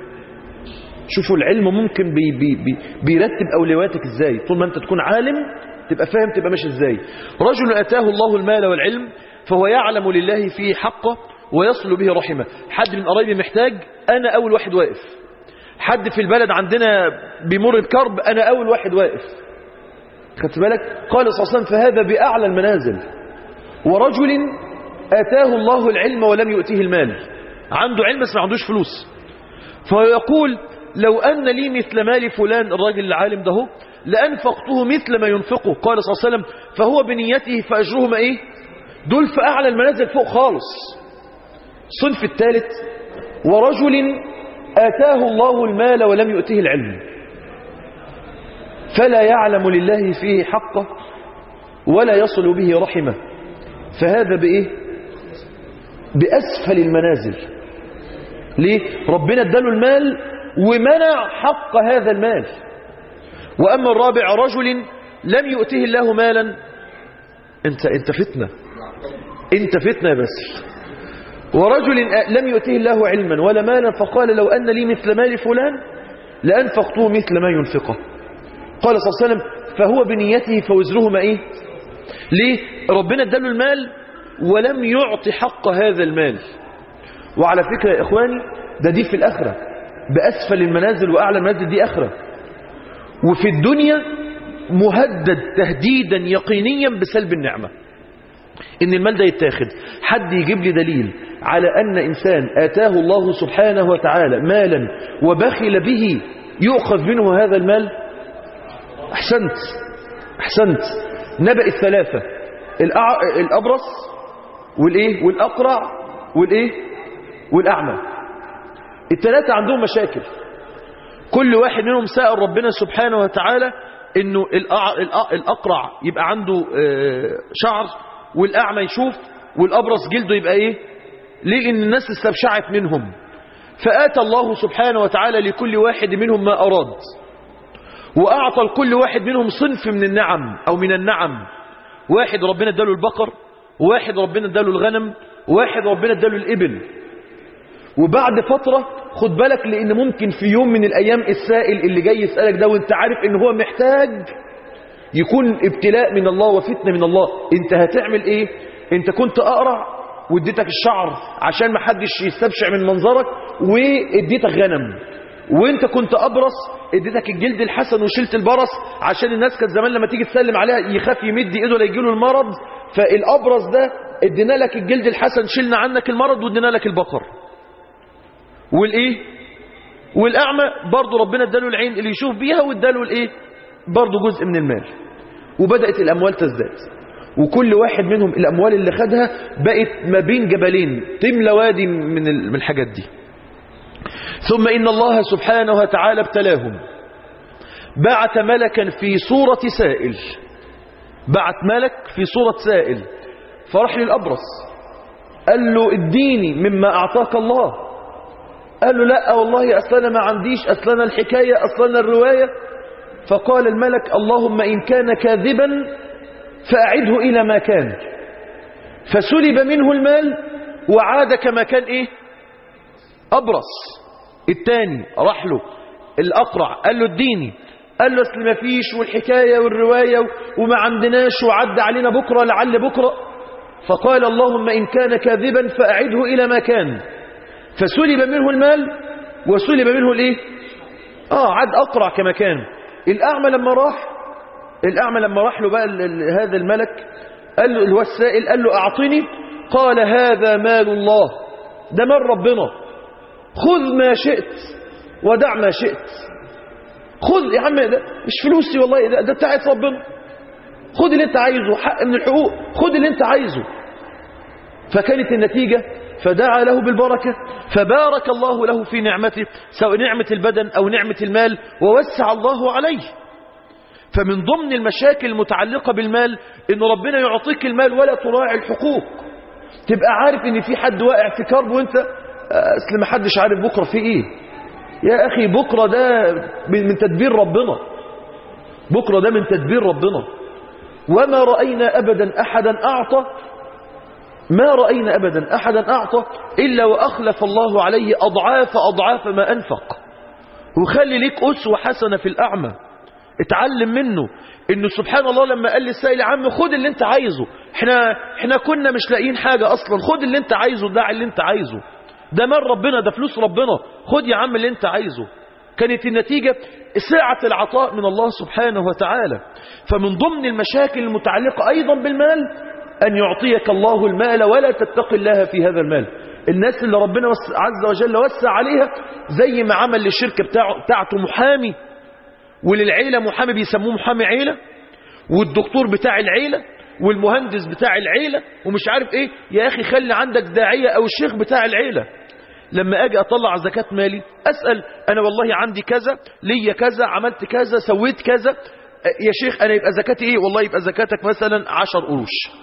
شوفوا العلم ممكن بي بي بي بيرتب أولوياتك ازاي طول ما انت تكون عالم تبقى فاهم تبقى ماشي ازاي رجل آتاه الله المال والعلم فهو يعلم لله فيه حقه ويصل به رحمه حد من قرايبي محتاج أنا أول واحد واقف حد في البلد عندنا بيمر بكرب أنا أول واحد واقف خدت بالك قال صلى الله عليه وسلم فهذا بأعلى المنازل ورجل آتاه الله العلم ولم يؤتيه المال عنده علم بس ما عندوش فلوس فيقول لو أن لي مثل مال فلان الراجل العالم ده لأنفقته مثل ما ينفقه قال صلى الله عليه وسلم فهو بنيته فأجرهما إيه دول في أعلى المنازل فوق خالص صنف الثالث ورجل آتاه الله المال ولم يؤته العلم فلا يعلم لله فيه حقه ولا يصل به رحمه فهذا بإيه بأسفل المنازل ليه ربنا اداله المال ومنع حق هذا المال وأما الرابع رجل لم يؤته الله مالا انت انت فتنة انت فتنة بس ورجل لم يؤته الله علما ولا مالا فقال لو أن لي مثل مال فلان لأنفقته مثل ما ينفقه قال صلى الله عليه وسلم فهو بنيته فوزرهما ايه ليه ربنا اداله المال ولم يعطي حق هذا المال وعلى فكرة يا إخواني ده دي في الآخرة بأسفل المنازل وأعلى المنازل دي آخرة وفي الدنيا مهدد تهديدا يقينيا بسلب النعمة إن المال ده يتاخد حد يجيب لي دليل على أن إنسان آتاه الله سبحانه وتعالى مالا وبخل به يؤخذ منه هذا المال أحسنت أحسنت نبأ الثلاثة الأع... الأبرص والإيه والأقرع والإيه والأعمى الثلاثة عندهم مشاكل كل واحد منهم سأل ربنا سبحانه وتعالى انه الأع... الأ... الأقرع يبقى عنده شعر والأعمى يشوف والأبرص جلده يبقى ايه ليه ان الناس استبشعت منهم فآتى الله سبحانه وتعالى لكل واحد منهم ما أراد وأعطى لكل واحد منهم صنف من النعم أو من النعم واحد ربنا اداله البقر واحد ربنا اداله الغنم واحد ربنا اداله الإبل وبعد فترة خد بالك لأن ممكن في يوم من الأيام السائل اللي جاي يسألك ده وانت عارف ان هو محتاج يكون ابتلاء من الله وفتنة من الله انت هتعمل ايه انت كنت أقرع واديتك الشعر عشان ما حدش يستبشع من منظرك واديتك غنم وانت كنت أبرص اديتك الجلد الحسن وشلت البرص عشان الناس كانت زمان لما تيجي تسلم عليها يخاف يمد ايده لا يجيله المرض فالأبرص ده ادينا لك الجلد الحسن شلنا عنك المرض وادينا لك البقر والايه والاعمى برضه ربنا اداله العين اللي يشوف بيها واداله الايه برضه جزء من المال وبدات الاموال تزداد وكل واحد منهم الاموال اللي خدها بقت ما بين جبلين تملى وادي من الحاجات دي ثم ان الله سبحانه وتعالى ابتلاهم بعت ملكا في صورة سائل بعت ملك في صورة سائل فراح للأبرص قال له اديني مما أعطاك الله قال له لا والله أصلنا ما عنديش أصلنا الحكاية أصلنا الرواية فقال الملك اللهم إن كان كاذبا فأعده إلى ما كان فسلب منه المال وعاد كما كان إيه أبرص التاني راح له الأقرع قال له اديني قال له اصل ما فيش والحكاية والرواية وما عندناش وعد علينا بكرة لعل بكرة فقال اللهم إن كان كاذبا فأعده إلى ما كان فسلب منه المال وسلب منه الايه اه عاد أقرع كما كان الأعمى لما راح الأعمى لما راح له بقى ال- ال- هذا الملك قال له هو السائل قال له أعطني قال هذا مال الله ده مال ربنا خذ ما شئت ودع ما شئت خذ يا عم ده مش فلوسي والله ده, ده بتاعت ربنا خذ اللي انت عايزه حق من الحقوق خذ اللي انت عايزه فكانت النتيجة فدعا له بالبركة فبارك الله له في نعمته سواء نعمة البدن أو نعمة المال ووسع الله عليه فمن ضمن المشاكل المتعلقة بالمال ان ربنا يعطيك المال ولا تراعي الحقوق تبقى عارف ان في حد واقع في كرب وانت آه، اصل ما حدش عارف بكرة في ايه يا اخي بكرة ده من من تدبير ربنا بكرة ده من تدبير ربنا وما رأينا أبدا أحدا أعطى ما رأينا أبدا أحدا أعطى إلا وأخلف الله عليه أضعاف أضعاف ما أنفق وخلي ليك أسوة حسنة في الأعمى اتعلم منه انه سبحان الله لما قال للسائل يا عم خد اللي انت عايزه احنا احنا كنا مش لاقيين حاجة اصلا خد اللي انت عايزه دع اللي انت عايزه ده مال ربنا ده فلوس ربنا خد يا عم اللي انت عايزه كانت النتيجة سعة العطاء من الله سبحانه وتعالى فمن ضمن المشاكل المتعلقة أيضا بالمال أن يعطيك الله المال ولا تتقي الله في هذا المال الناس اللي ربنا وس- عز وجل وسع عليها زي ما عمل للشركة بتاعه بتاعته محامي وللعيلة محامي بيسموه محامي عيلة والدكتور بتاع العيلة والمهندس بتاع العيلة ومش عارف ايه يا اخي خلي عندك داعية او الشيخ بتاع العيلة لما اجي اطلع زكاة مالي اسأل انا والله عندي كذا ليا كذا عملت كذا سويت كذا أه، يا شيخ انا يبقى زكاتي ايه والله يبقى زكاتك مثلا عشر قروش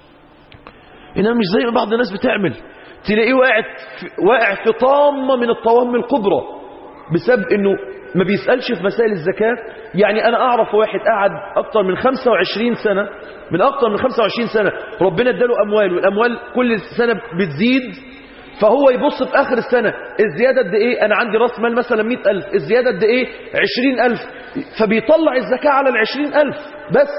انما مش زي ما بعض الناس بتعمل تلاقيه واقع في, واقع في طامة من الطوام الكبرى بسبب انه ما بيسألش في مسائل الزكاة يعني انا اعرف واحد قعد اكتر من 25 سنة من اكتر من 25 سنة ربنا اداله اموال والاموال كل سنة بتزيد فهو يبص في اخر السنة الزيادة قد ايه انا عندي راس مال مثلا 100000 الزيادة قد ايه 20000 فبيطلع الزكاة على ال 20000 بس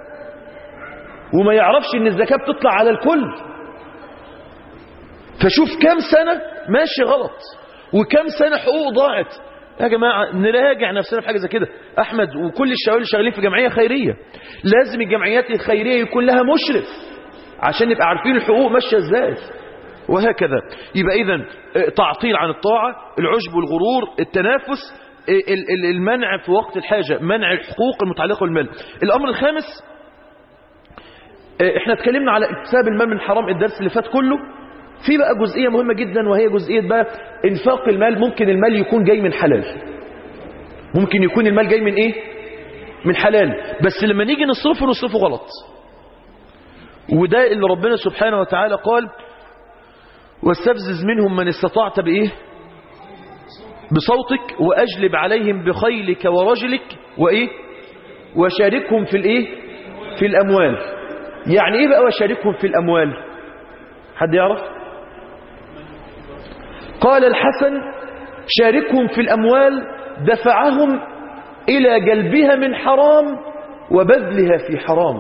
وما يعرفش ان الزكاة بتطلع على الكل فشوف كم سنة ماشي غلط وكم سنة حقوق ضاعت يا جماعة نراجع نفسنا في حاجة زي كده أحمد وكل الشباب اللي شغالين في جمعية خيرية لازم الجمعيات الخيرية يكون لها مشرف عشان نبقى عارفين الحقوق ماشية ازاي وهكذا يبقى إذا تعطيل عن الطاعة العجب والغرور التنافس ال- ال- المنع في وقت الحاجة منع الحقوق المتعلقة بالمال الأمر الخامس احنا اتكلمنا على اكتساب المال من حرام الدرس اللي فات كله في بقى جزئية مهمة جدا وهي جزئية بقى انفاق المال ممكن المال يكون جاي من حلال ممكن يكون المال جاي من ايه من حلال بس لما نيجي نصرفه نصرفه غلط وده اللي ربنا سبحانه وتعالى قال واستفزز منهم من استطعت بايه بصوتك واجلب عليهم بخيلك ورجلك وايه وشاركهم في الايه في الاموال يعني ايه بقى وشاركهم في الاموال حد يعرف قال الحسن شاركهم في الاموال دفعهم الى جلبها من حرام وبذلها في حرام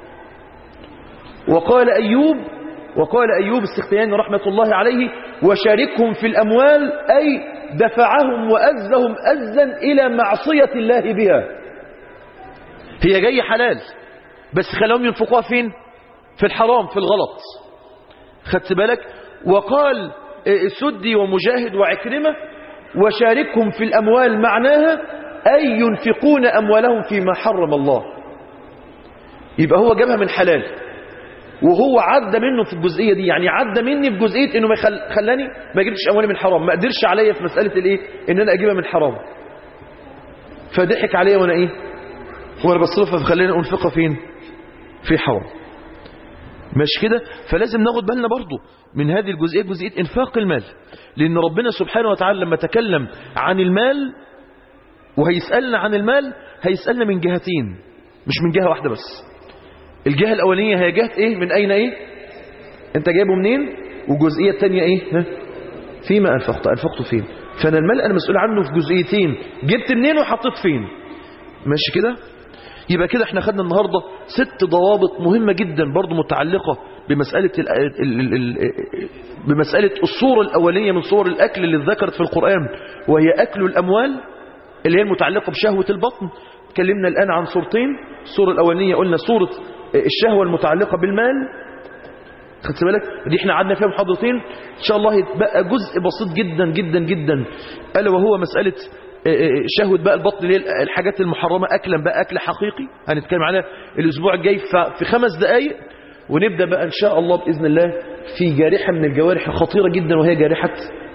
وقال ايوب وقال ايوب السختياني رحمه الله عليه وشاركهم في الاموال اي دفعهم وازهم ازا الى معصيه الله بها هي جايه حلال بس خلاهم ينفقوها فين في الحرام في الغلط خدت بالك وقال سدي ومجاهد وعكرمة وشاركهم في الأموال معناها أي ينفقون أموالهم فيما حرم الله يبقى هو جابها من حلال وهو عدى منه في الجزئية دي يعني عدى مني في جزئية انه ما يخل... خلاني ما جبتش اموالي من حرام ما قدرش عليا في مسألة الايه ان انا اجيبها من حرام فضحك عليا وانا ايه وانا بصرفها فخلاني انفقها فين في حرام مش كده فلازم ناخد بالنا برضو من هذه الجزئية جزئية انفاق المال لان ربنا سبحانه وتعالى لما تكلم عن المال وهيسألنا عن المال هيسألنا من جهتين مش من جهة واحدة بس الجهة الأولانية هي جهة ايه من اين ايه انت جايبه منين والجزئية الثانية ايه ها؟ فيما انفقت انفقته فين فانا المال انا مسؤول عنه في جزئيتين جبت منين وحطيت فين ماشي كده يبقى كده احنا خدنا النهاردة ست ضوابط مهمة جدا برضو متعلقة بمسألة ال ال ال ال بمسألة الصورة الأولية من صور الأكل اللي ذكرت في القرآن وهي أكل الأموال اللي هي المتعلقة بشهوة البطن تكلمنا الآن عن صورتين الصورة الأولانية قلنا صورة الشهوة المتعلقة بالمال خدت بالك دي احنا قعدنا فيها محاضرتين ان شاء الله يتبقى جزء بسيط جدا جدا جدا الا وهو مسألة شهوة بقى البطن اللي هي الحاجات المحرمة أكلا بقى أكل حقيقي هنتكلم عليها الأسبوع الجاي في خمس دقايق ونبدأ بقى إن شاء الله بإذن الله في جارحة من الجوارح الخطيرة جدا وهي جارحة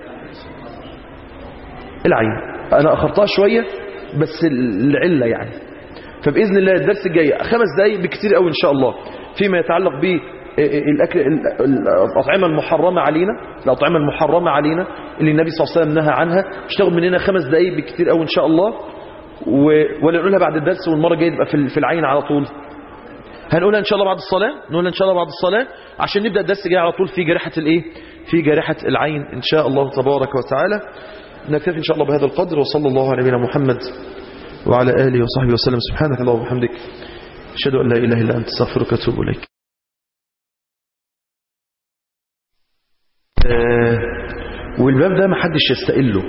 العين أنا أخرتها شوية بس العلة يعني فبإذن الله الدرس الجاي خمس دقايق بكتير قوي إن شاء الله فيما يتعلق ب الأكل الأطعمة المحرمة علينا الأطعمة المحرمة علينا اللي النبي صلى الله عليه وسلم نهى عنها مش تاخد مننا خمس دقايق بكتير قوي إن شاء الله و... ولا نقولها بعد الدرس والمرة الجاية تبقى في, في العين على طول هنقولها إن شاء الله بعد الصلاة نقولها إن شاء الله بعد الصلاة عشان نبدأ الدرس الجاي على طول في جارحة الإيه في جارحة العين إن شاء الله تبارك وتعالى نكتفي إن شاء الله بهذا القدر وصلى الله على نبينا محمد وعلى آله وصحبه وسلم سبحانك اللهم وبحمدك أشهد أن لا إله إلا أنت استغفرك وأتوب إليك آه والباب ده ما حدش يستقله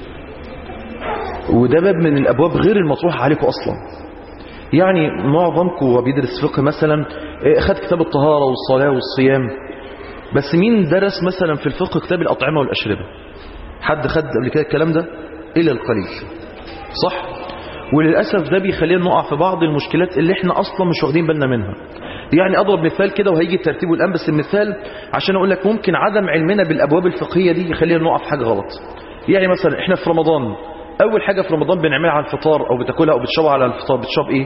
وده باب من الأبواب غير المطروحة عليكم أصلا يعني معظمكم وبيدرس فقه مثلا خد كتاب الطهارة والصلاة والصيام بس مين درس مثلا في الفقه كتاب الأطعمة والأشربة حد خد قبل كده الكلام ده إلى القليل صح وللأسف ده بيخلينا نقع في بعض المشكلات اللي احنا أصلا مش واخدين بالنا منها يعني أضرب مثال كده وهيجي ترتيبه الآن بس المثال عشان أقول لك ممكن عدم علمنا بالأبواب الفقهية دي يخلينا نقع في حاجة غلط يعني مثلا احنا في رمضان أول حاجة في رمضان بنعملها على الفطار أو بتاكلها أو بتشربها على الفطار بتشرب إيه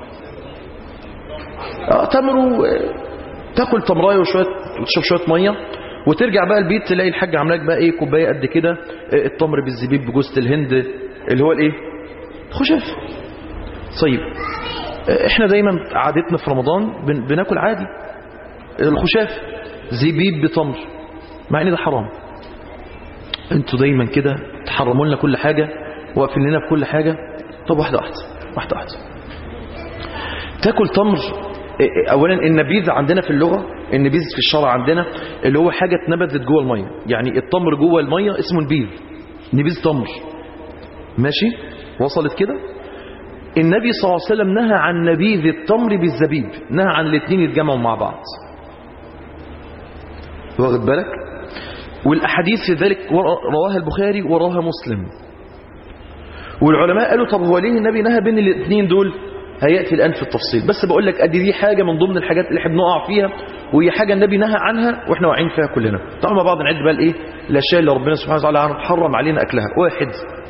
آه تمر و... تاكل تمرايه وشوية وتشرب شوية مية وترجع بقى البيت تلاقي الحاج عامل لك بقى ايه كوبايه قد كده التمر بالزبيب بجوزة الهند اللي هو الايه خشاف طيب احنا دايما عادتنا في رمضان بن... بناكل عادي الخشاف زبيب بتمر مع ان ده حرام انتوا دايما كده تحرموا لنا كل حاجة واقفين لنا بكل حاجة طب واحدة واحدة واحدة واحدة تاكل تمر اولا النبيذ عندنا في اللغة النبيذ في الشرع عندنا اللي هو حاجة اتنبذت جوه المية يعني التمر جوه المية اسمه نبيذ نبيذ تمر ماشي وصلت كده النبي صلى الله عليه وسلم نهى عن نبيذ التمر بالزبيب نهى عن الاثنين يتجمعوا مع بعض واخد بالك والأحاديث في ذلك رواها البخاري وراها مسلم والعلماء قالوا طب هو ليه النبي نهى بين الاثنين دول هيأتي الآن في التفصيل بس بقول لك أدي دي حاجة من ضمن الحاجات اللي احنا بنقع فيها وهي حاجة النبي نهى عنها واحنا واقعين فيها كلنا طبعا مع بعض نعد بقى الايه الاشياء اللي ربنا سبحانه وتعالى حرم علينا أكلها واحد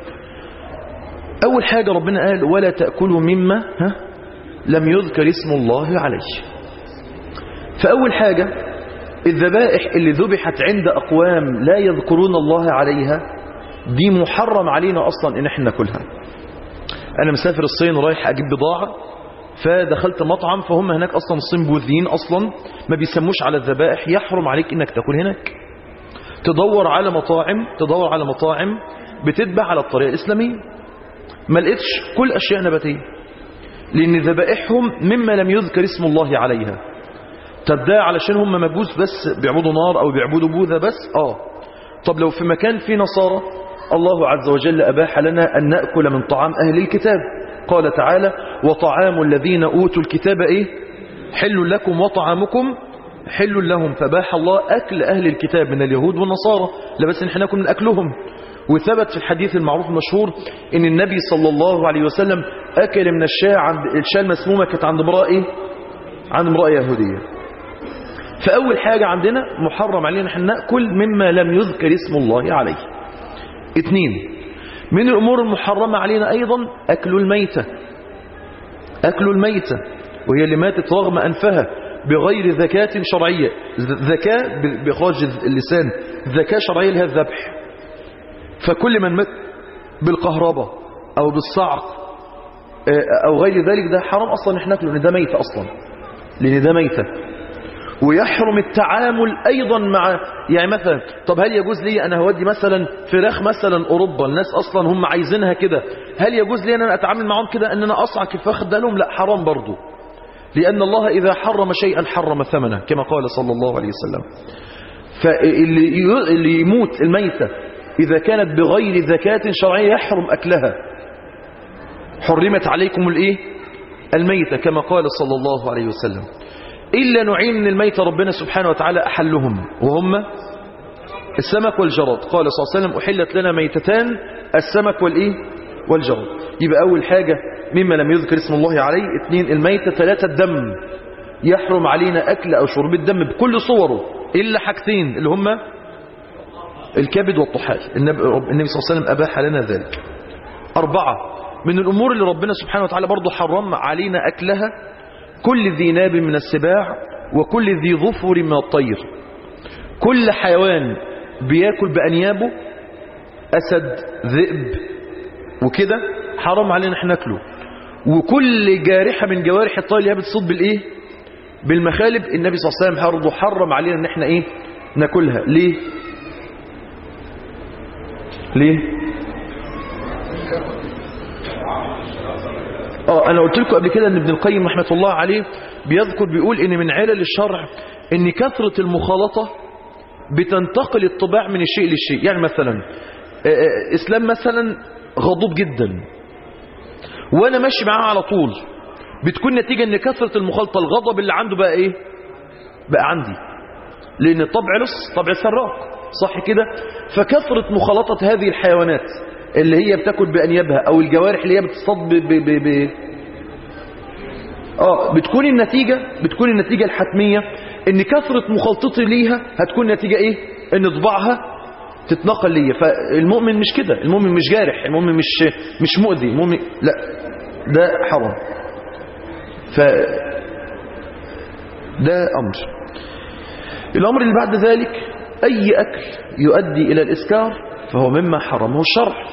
أول حاجة ربنا قال ولا تأكلوا مما ها لم يذكر اسم الله عليه فأول حاجة الذبائح اللي ذبحت عند أقوام لا يذكرون الله عليها دي محرم علينا أصلا إن احنا ناكلها أنا مسافر الصين رايح أجيب بضاعة فدخلت مطعم فهم هناك أصلا الصين بوذيين أصلا ما بيسموش على الذبائح يحرم عليك إنك تاكل هناك تدور على مطاعم تدور على مطاعم بتتبع على الطريقة الإسلامية ما لقيتش كل أشياء نباتية لأن ذبائحهم مما لم يذكر اسم الله عليها طب ده علشان هم مجوس بس بيعبدوا نار أو بيعبدوا بوذا بس آه طب لو في مكان فيه نصارى الله عز وجل أباح لنا أن نأكل من طعام أهل الكتاب قال تعالى وطعام الذين أوتوا الكتاب إيه حل لكم وطعامكم حل لهم فباح الله أكل أهل الكتاب من اليهود والنصارى لا بس نحن ناكل من أكلهم وثبت في الحديث المعروف المشهور ان النبي صلى الله عليه وسلم اكل من الشاة عند الشاة المسمومة كانت عند امرأة ايه عند امرأة يهودية فاول حاجة عندنا محرم علينا احنا نأكل مما لم يذكر اسم الله عليه اثنين من الامور المحرمة علينا ايضا اكل الميتة اكل الميتة وهي اللي ماتت رغم انفها بغير ذكاة شرعية ذكاء بإخراج اللسان ذكاة شرعية لها الذبح فكل من مات بالكهرباء أو بالصعق أو غير ذلك ده حرام أصلا نحن ناكله لأن ده ميت أصلا لأن ده ميتة ويحرم التعامل أيضا مع يعني مثلا طب هل يجوز لي أنا هودي مثلا فراخ مثلا أوروبا الناس أصلا هم عايزينها كده هل يجوز لي أن أنا أتعامل معهم كده أن أنا أصعك الفخذ ده لهم لا حرام برضو لأن الله إذا حرم شيئا حرم ثمنه كما قال صلى الله عليه وسلم فاللي يموت الميتة إذا كانت بغير زكاة شرعية يحرم أكلها حرمت عليكم الإيه الميتة كما قال صلى الله عليه وسلم إلا نوعين من الميتة ربنا سبحانه وتعالى أحلهم وهم السمك والجراد قال صلى الله عليه وسلم أحلت لنا ميتتان السمك والإيه والجراد يبقى أول حاجة مما لم يذكر اسم الله عليه اثنين الميتة ثلاثة الدم يحرم علينا أكل أو شرب الدم بكل صوره إلا حاجتين اللي هم الكبد والطحال النبي صلى الله عليه وسلم أباح لنا ذلك أربعة من الأمور اللي ربنا سبحانه وتعالى برضو حرم علينا أكلها كل ذي ناب من السباع وكل ذي ظفر من الطير كل حيوان بياكل بأنيابه أسد ذئب وكده حرام علينا احنا ناكله وكل جارحة من جوارح الطير اللي هي بتصد بالإيه بالمخالب النبي صلى الله عليه وسلم برضه حرم علينا ان احنا ايه ناكلها ليه ليه اه انا قلت لكم قبل كده ان ابن القيم رحمه الله عليه بيذكر بيقول ان من علل الشرع ان كثرة المخالطة بتنتقل الطباع من الشيء للشيء يعني مثلا اسلام مثلا غضوب جدا وانا ماشي معاه على طول بتكون نتيجة ان كثرة المخالطة الغضب اللي عنده بقى ايه بقى عندي لان الطبع لص طبع سراق صح كده فكثرة مخالطة هذه الحيوانات اللي هي بتاكل بأنيابها او الجوارح اللي هي بتصطاد ب... ب... ب... ب... اه بتكون النتيجة بتكون النتيجة الحتمية ان كثرة مخالطتي ليها هتكون نتيجة ايه ان طباعها تتنقل ليا فالمؤمن مش كده المؤمن مش جارح المؤمن مش مش مؤذي المؤمن لا ده حرام ف ده أمر الأمر اللي بعد ذلك أي أكل يؤدي إلى الإسكار فهو مما حرمه الشرع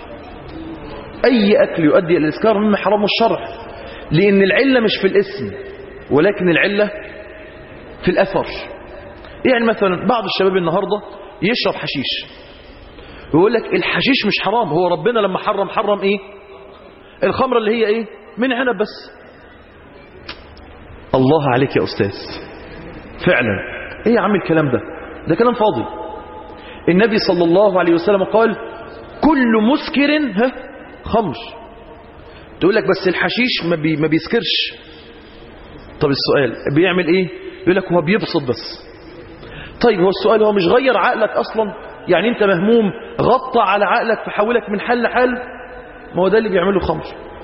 أي أكل يؤدي إلى الإسكار مما حرمه الشرع لأن العلة مش في الاسم ولكن العلة في الأثر يعني مثلا بعض الشباب النهاردة يشرب حشيش ويقول لك الحشيش مش حرام هو ربنا لما حرم حرم ايه الخمرة اللي هي ايه من عنب بس الله عليك يا أستاذ فعلا ايه يا عم الكلام ده ده كلام فاضي النبي صلى الله عليه وسلم قال كل مسكر ها خمر تقول لك بس الحشيش ما, بي ما بيسكرش طب السؤال بيعمل ايه يقول لك هو بيبسط بس طيب هو السؤال هو مش غير عقلك اصلا يعني انت مهموم غطى على عقلك فحولك من حل لحل ما هو ده اللي بيعمله الخمر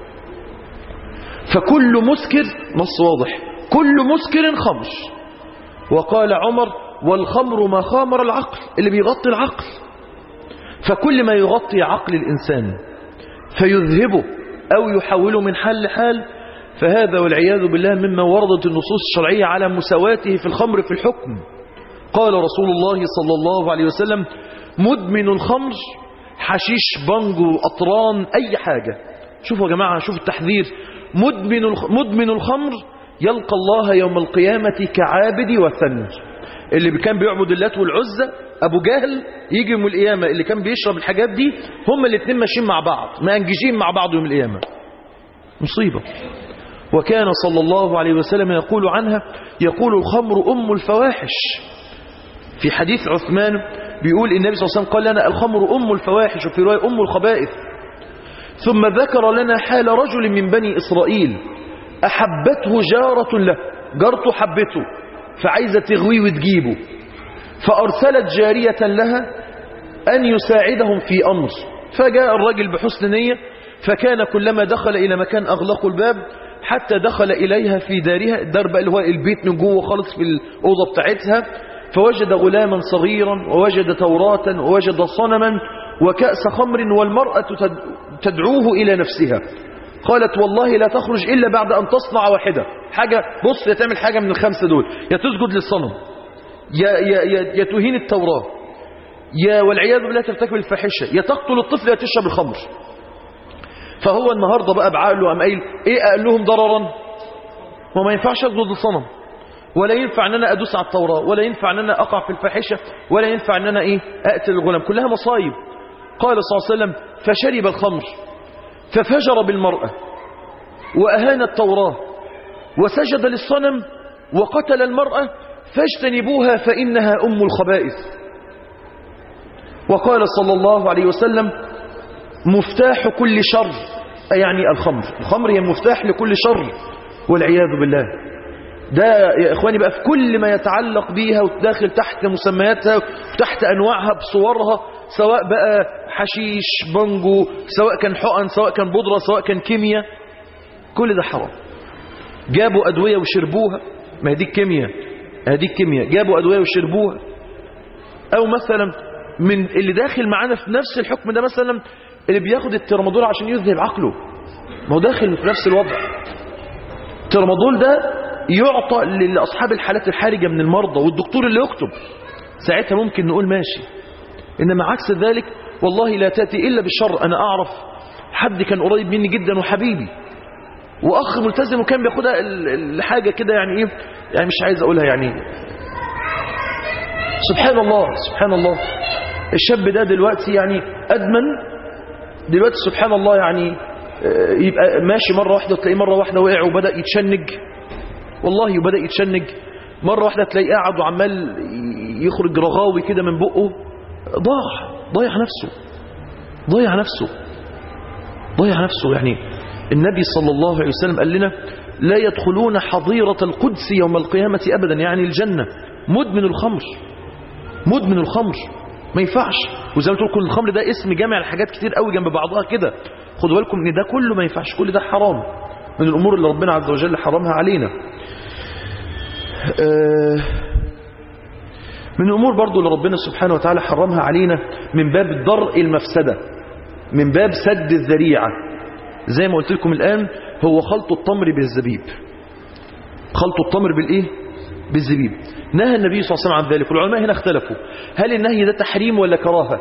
فكل مسكر نص واضح كل مسكر خمر وقال عمر والخمر ما خامر العقل اللي بيغطي العقل فكل ما يغطي عقل الإنسان فيذهبه أو يحوله من حال لحال فهذا والعياذ بالله مما وردت النصوص الشرعية على مساواته في الخمر في الحكم قال رسول الله صلى الله عليه وسلم مدمن الخمر حشيش بانجو أطران أي حاجة شوفوا يا جماعة شوفوا التحذير مدمن مدمن الخمر يلقى الله يوم القيامة كعابد وثن اللي كان بيعبد اللات والعزة أبو جهل يجي يوم القيامة اللي كان بيشرب الحاجات دي هما الاثنين ماشيين مع بعض مأنججين مع بعض يوم القيامة مصيبة وكان صلى الله عليه وسلم يقول عنها يقول الخمر أم الفواحش في حديث عثمان بيقول النبي صلى الله عليه وسلم قال لنا الخمر أم الفواحش وفي رواية أم الخبائث ثم ذكر لنا حال رجل من بني إسرائيل أحبته جارة له جارته حبته فعايزة تغويه وتجيبه فأرسلت جارية لها أن يساعدهم في أمر فجاء الرجل بحسن نية فكان كلما دخل إلى مكان أغلقوا الباب حتى دخل إليها في دارها الدار بقى اللي هو البيت من جوه خالص في الأوضة بتاعتها فوجد غلاما صغيرا ووجد توراة ووجد صنما وكأس خمر والمرأة تدعوه إلى نفسها قالت والله لا تخرج إلا بعد أن تصنع واحدة حاجة بص يا تعمل حاجة من الخمسة دول يا تسجد للصنم يا, يا, يا, يا تهين التوراة يا والعياذ بالله ترتكب الفاحشة يا تقتل الطفل يا تشرب الخمر فهو النهاردة بقى بعقله قام قايل ايه قال لهم ضررا وما ينفعش اسجد للصنم ولا ينفع ان انا ادوس على التوراة ولا ينفع ان انا اقع في الفاحشة ولا ينفع ان انا ايه اقتل الغلام كلها مصايب قال صلى الله عليه وسلم فشرب الخمر ففجر بالمرأة وأهان التوراة وسجد للصنم وقتل المرأة فاجتنبوها فإنها أم الخبائث وقال صلى الله عليه وسلم مفتاح كل شر يعني الخمر الخمر هي مفتاح لكل شر والعياذ بالله ده يا إخواني بقى في كل ما يتعلق بيها وتداخل تحت مسمياتها وتحت أنواعها بصورها سواء بقى حشيش بانجو سواء كان حقن سواء كان بودرة سواء كان كيمياء كل ده حرام جابوا أدوية وشربوها ما هي دي الكيمياء هذه الكيمياء جابوا أدوية وشربوها أو مثلا من اللي داخل معانا في نفس الحكم ده مثلا اللي بياخد الترمادول عشان يذهب عقله ما هو داخل في نفس الوضع الترمادول ده يعطى لأصحاب الحالات الحرجة من المرضى والدكتور اللي يكتب ساعتها ممكن نقول ماشي إنما عكس ذلك والله لا تأتي إلا بالشر أنا أعرف حد كان قريب مني جدا وحبيبي وأخ ملتزم وكان بياخدها الحاجة كده يعني إيه يعني مش عايز أقولها يعني سبحان الله سبحان الله الشاب ده دلوقتي يعني أدمن دلوقتي سبحان الله يعني يبقى ماشي مرة واحدة تلاقيه مرة واحدة وقع وبدأ يتشنج والله وبدأ يتشنج مرة واحدة تلاقيه قاعد وعمال يخرج رغاوي كده من بقه ضاع ضيع نفسه ضيع نفسه ضيع نفسه يعني النبي صلى الله عليه وسلم قال لنا لا يدخلون حظيرة القدس يوم القيامة أبدا يعني الجنة مدمن الخمر مدمن الخمر ما ينفعش وزي ما تقول كل الخمر ده اسم جامع لحاجات كتير قوي جنب بعضها كده خدوا بالكم ان ده كله ما ينفعش كل ده حرام من الامور اللي ربنا عز وجل حرمها علينا آه من الامور برضو اللي ربنا سبحانه وتعالى حرمها علينا من باب درء المفسدة من باب سد الذريعة زي ما قلت لكم الآن هو خلط التمر بالزبيب خلط التمر بالايه بالزبيب نهى النبي صلى الله عليه وسلم عن ذلك والعلماء هنا اختلفوا هل النهي ده تحريم ولا كراهة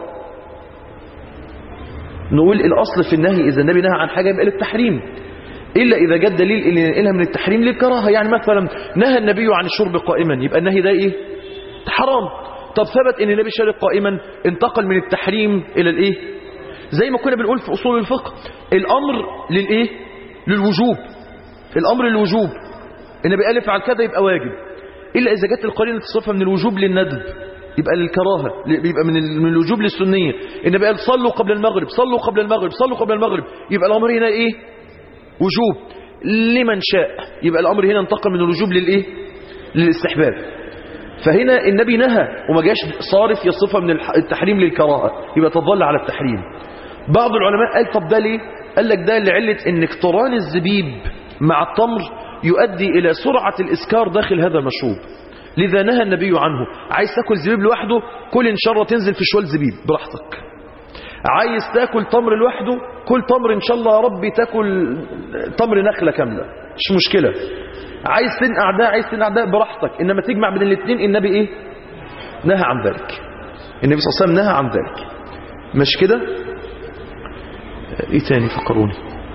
نقول الأصل في النهي إذا النبي نهى عن حاجة يبقى للتحريم إلا إذا جاء دليل اللي ينقلها من التحريم للكراهة يعني مثلا نهى النبي عن الشرب قائما يبقى النهي ده إيه حرام طب ثبت ان النبي شرب قائما انتقل من التحريم إلى الإيه زي ما كنا بنقول في أصول الفقه الأمر للإيه للوجوب الأمر للوجوب النبي قال افعل كذا يبقى واجب إلا إذا جت القرينة تصرفها من الوجوب للندب يبقى للكراهة يبقى من من الوجوب للسنية النبي قال صلوا قبل المغرب صلوا قبل المغرب صلوا قبل المغرب يبقى الأمر هنا إيه وجوب لمن شاء يبقى الأمر هنا انتقل من الوجوب للإيه للاستحباب فهنا النبي نهى وما جاش صارف يصفها من التحريم للكراهة يبقى تظل على التحريم بعض العلماء قال طب ده ليه قال لك ده لعلة ان اقتران الزبيب مع التمر يؤدي إلى سرعة الإسكار داخل هذا المشروب لذا نهى النبي عنه عايز تاكل زبيب لوحده كل إن شاء الله تنزل في شوال زبيب براحتك عايز تاكل تمر لوحده كل تمر إن شاء الله يا رب تاكل تمر نخلة كاملة مش مشكلة عايز تنقع ده عايز تنقع ده براحتك إنما تجمع بين الاثنين النبي إيه نهى عن ذلك النبي صلى الله عليه وسلم نهى عن ذلك مش كده ايه تاني فكروني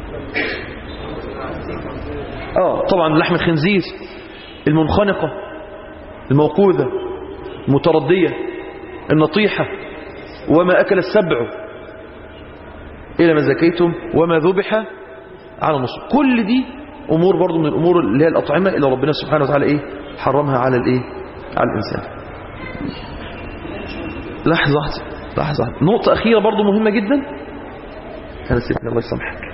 اه طبعا لحم الخنزير المنخنقة الموقوذة المتردية النطيحة وما أكل السبع إلى ما زكيتم وما ذبح على نصر كل دي أمور برضو من الأمور اللي هي الأطعمة اللي ربنا سبحانه وتعالى إيه حرمها على الإيه على الإنسان لحظة لحظة نقطة أخيرة برضو مهمة جدا أنا سيبني الله يسامحك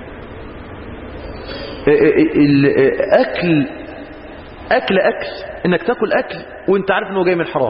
الأكل أكل أكل إنك تاكل أكل وإنت عارف إنه جاي من الحرام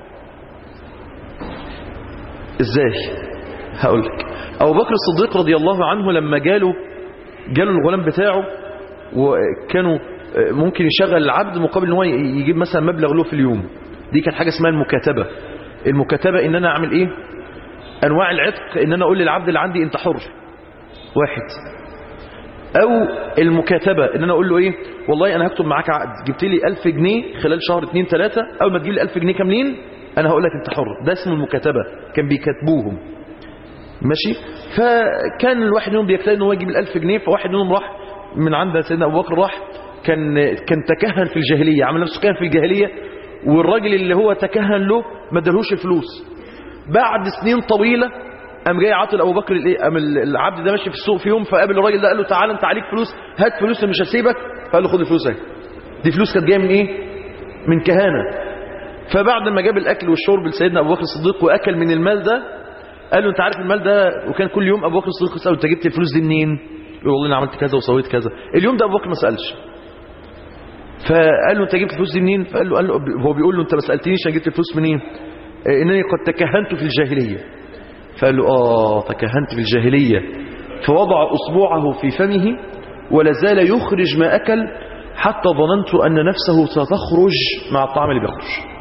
إزاي هقول لك أبو بكر الصديق رضي الله عنه لما جاله جاله الغلام بتاعه وكانوا ممكن يشغل العبد مقابل ان هو يجيب مثلا مبلغ له في اليوم دي كانت حاجة اسمها المكاتبة المكاتبة ان انا اعمل ايه انواع العتق ان انا اقول للعبد اللي عندي انت حر واحد او المكاتبة ان انا اقول له ايه والله انا هكتب معاك عقد جبت لي 1000 جنيه خلال شهر 2 3 اول ما تجيب لي 1000 جنيه كاملين انا هقول لك انت حر ده اسمه المكاتبة كان بيكاتبوهم ماشي فكان الواحد منهم بيجتهد ان هو يجيب ال 1000 جنيه فواحد منهم راح من عند سيدنا ابو بكر راح كان كان تكهن في الجاهليه عمل نفسه كان في الجاهليه والراجل اللي هو تكهن له ما ادالهوش الفلوس بعد سنين طويله قام جاي عاطل ابو بكر الايه قام العبد ده ماشي في السوق في يوم فقابل الراجل ده قال له تعالى انت عليك فلوس هات فلوس مش هسيبك فقال له خد الفلوس اهي دي فلوس كانت جايه من ايه من كهانه فبعد ما جاب الاكل والشرب لسيدنا ابو بكر الصديق واكل من المال ده قال له انت عارف المال ده وكان كل يوم ابو بكر الصديق يساله انت جبت الفلوس دي منين يقول والله انا عملت كذا وسويت كذا اليوم ده ابو بكر ما سالش فقال له انت جبت الفلوس دي منين فقال له, قال له هو بيقول له انت ما سالتنيش انا جبت الفلوس منين اه انني قد تكهنت في الجاهليه فقال له اه تكهنت في الجاهليه فوضع اصبعه في فمه ولا زال يخرج ما اكل حتى ظننت ان نفسه ستخرج مع الطعام اللي بيخرج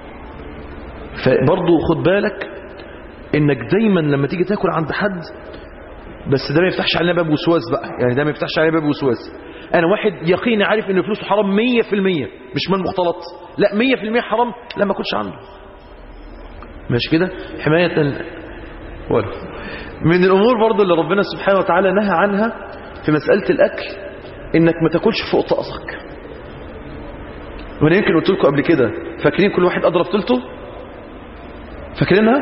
فبرضه خد بالك انك دايما لما تيجي تاكل عند حد بس ده ما يفتحش علينا باب وسواس بقى يعني ده ما يفتحش علينا باب وسواس انا واحد يقيني عارف ان فلوسه حرام 100% مش من مختلط لا 100% حرام لا ما اكلش عنده ماشي كده حماية ولا من الامور برضو اللي ربنا سبحانه وتعالى نهى عنها في مسألة الاكل انك ما تاكلش فوق طقسك وانا يمكن قلت لكم قبل كده فاكرين كل واحد اضرب ثلثه فاكرينها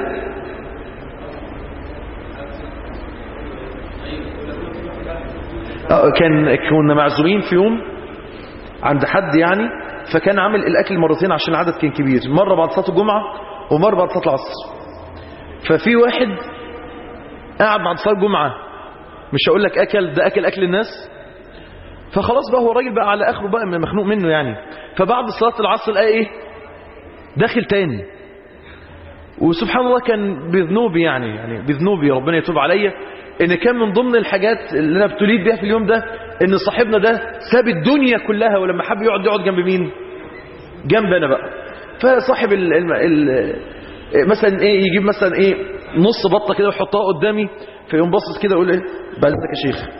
كان كنا معزومين في يوم عند حد يعني فكان عامل الاكل مرتين عشان العدد كان كبير مره بعد صلاه الجمعه ومره بعد صلاه العصر ففي واحد قاعد بعد صلاه الجمعه مش هقول لك اكل ده اكل اكل الناس فخلاص بقى هو الراجل بقى على اخره بقى مخنوق منه يعني فبعد صلاه العصر لقى ايه داخل تاني وسبحان الله كان بذنوبي يعني يعني بذنوبي ربنا يتوب عليا ان كان من ضمن الحاجات اللي انا ابتليت بيها في اليوم ده ان صاحبنا ده ساب الدنيا كلها ولما حب يقعد يقعد جنب مين جنب انا بقى فصاحب ال ال ال مثلا ايه يجيب مثلا ايه نص بطه كده ويحطها قدامي فيقوم باصص كده يقول ايه بقى يا شيخ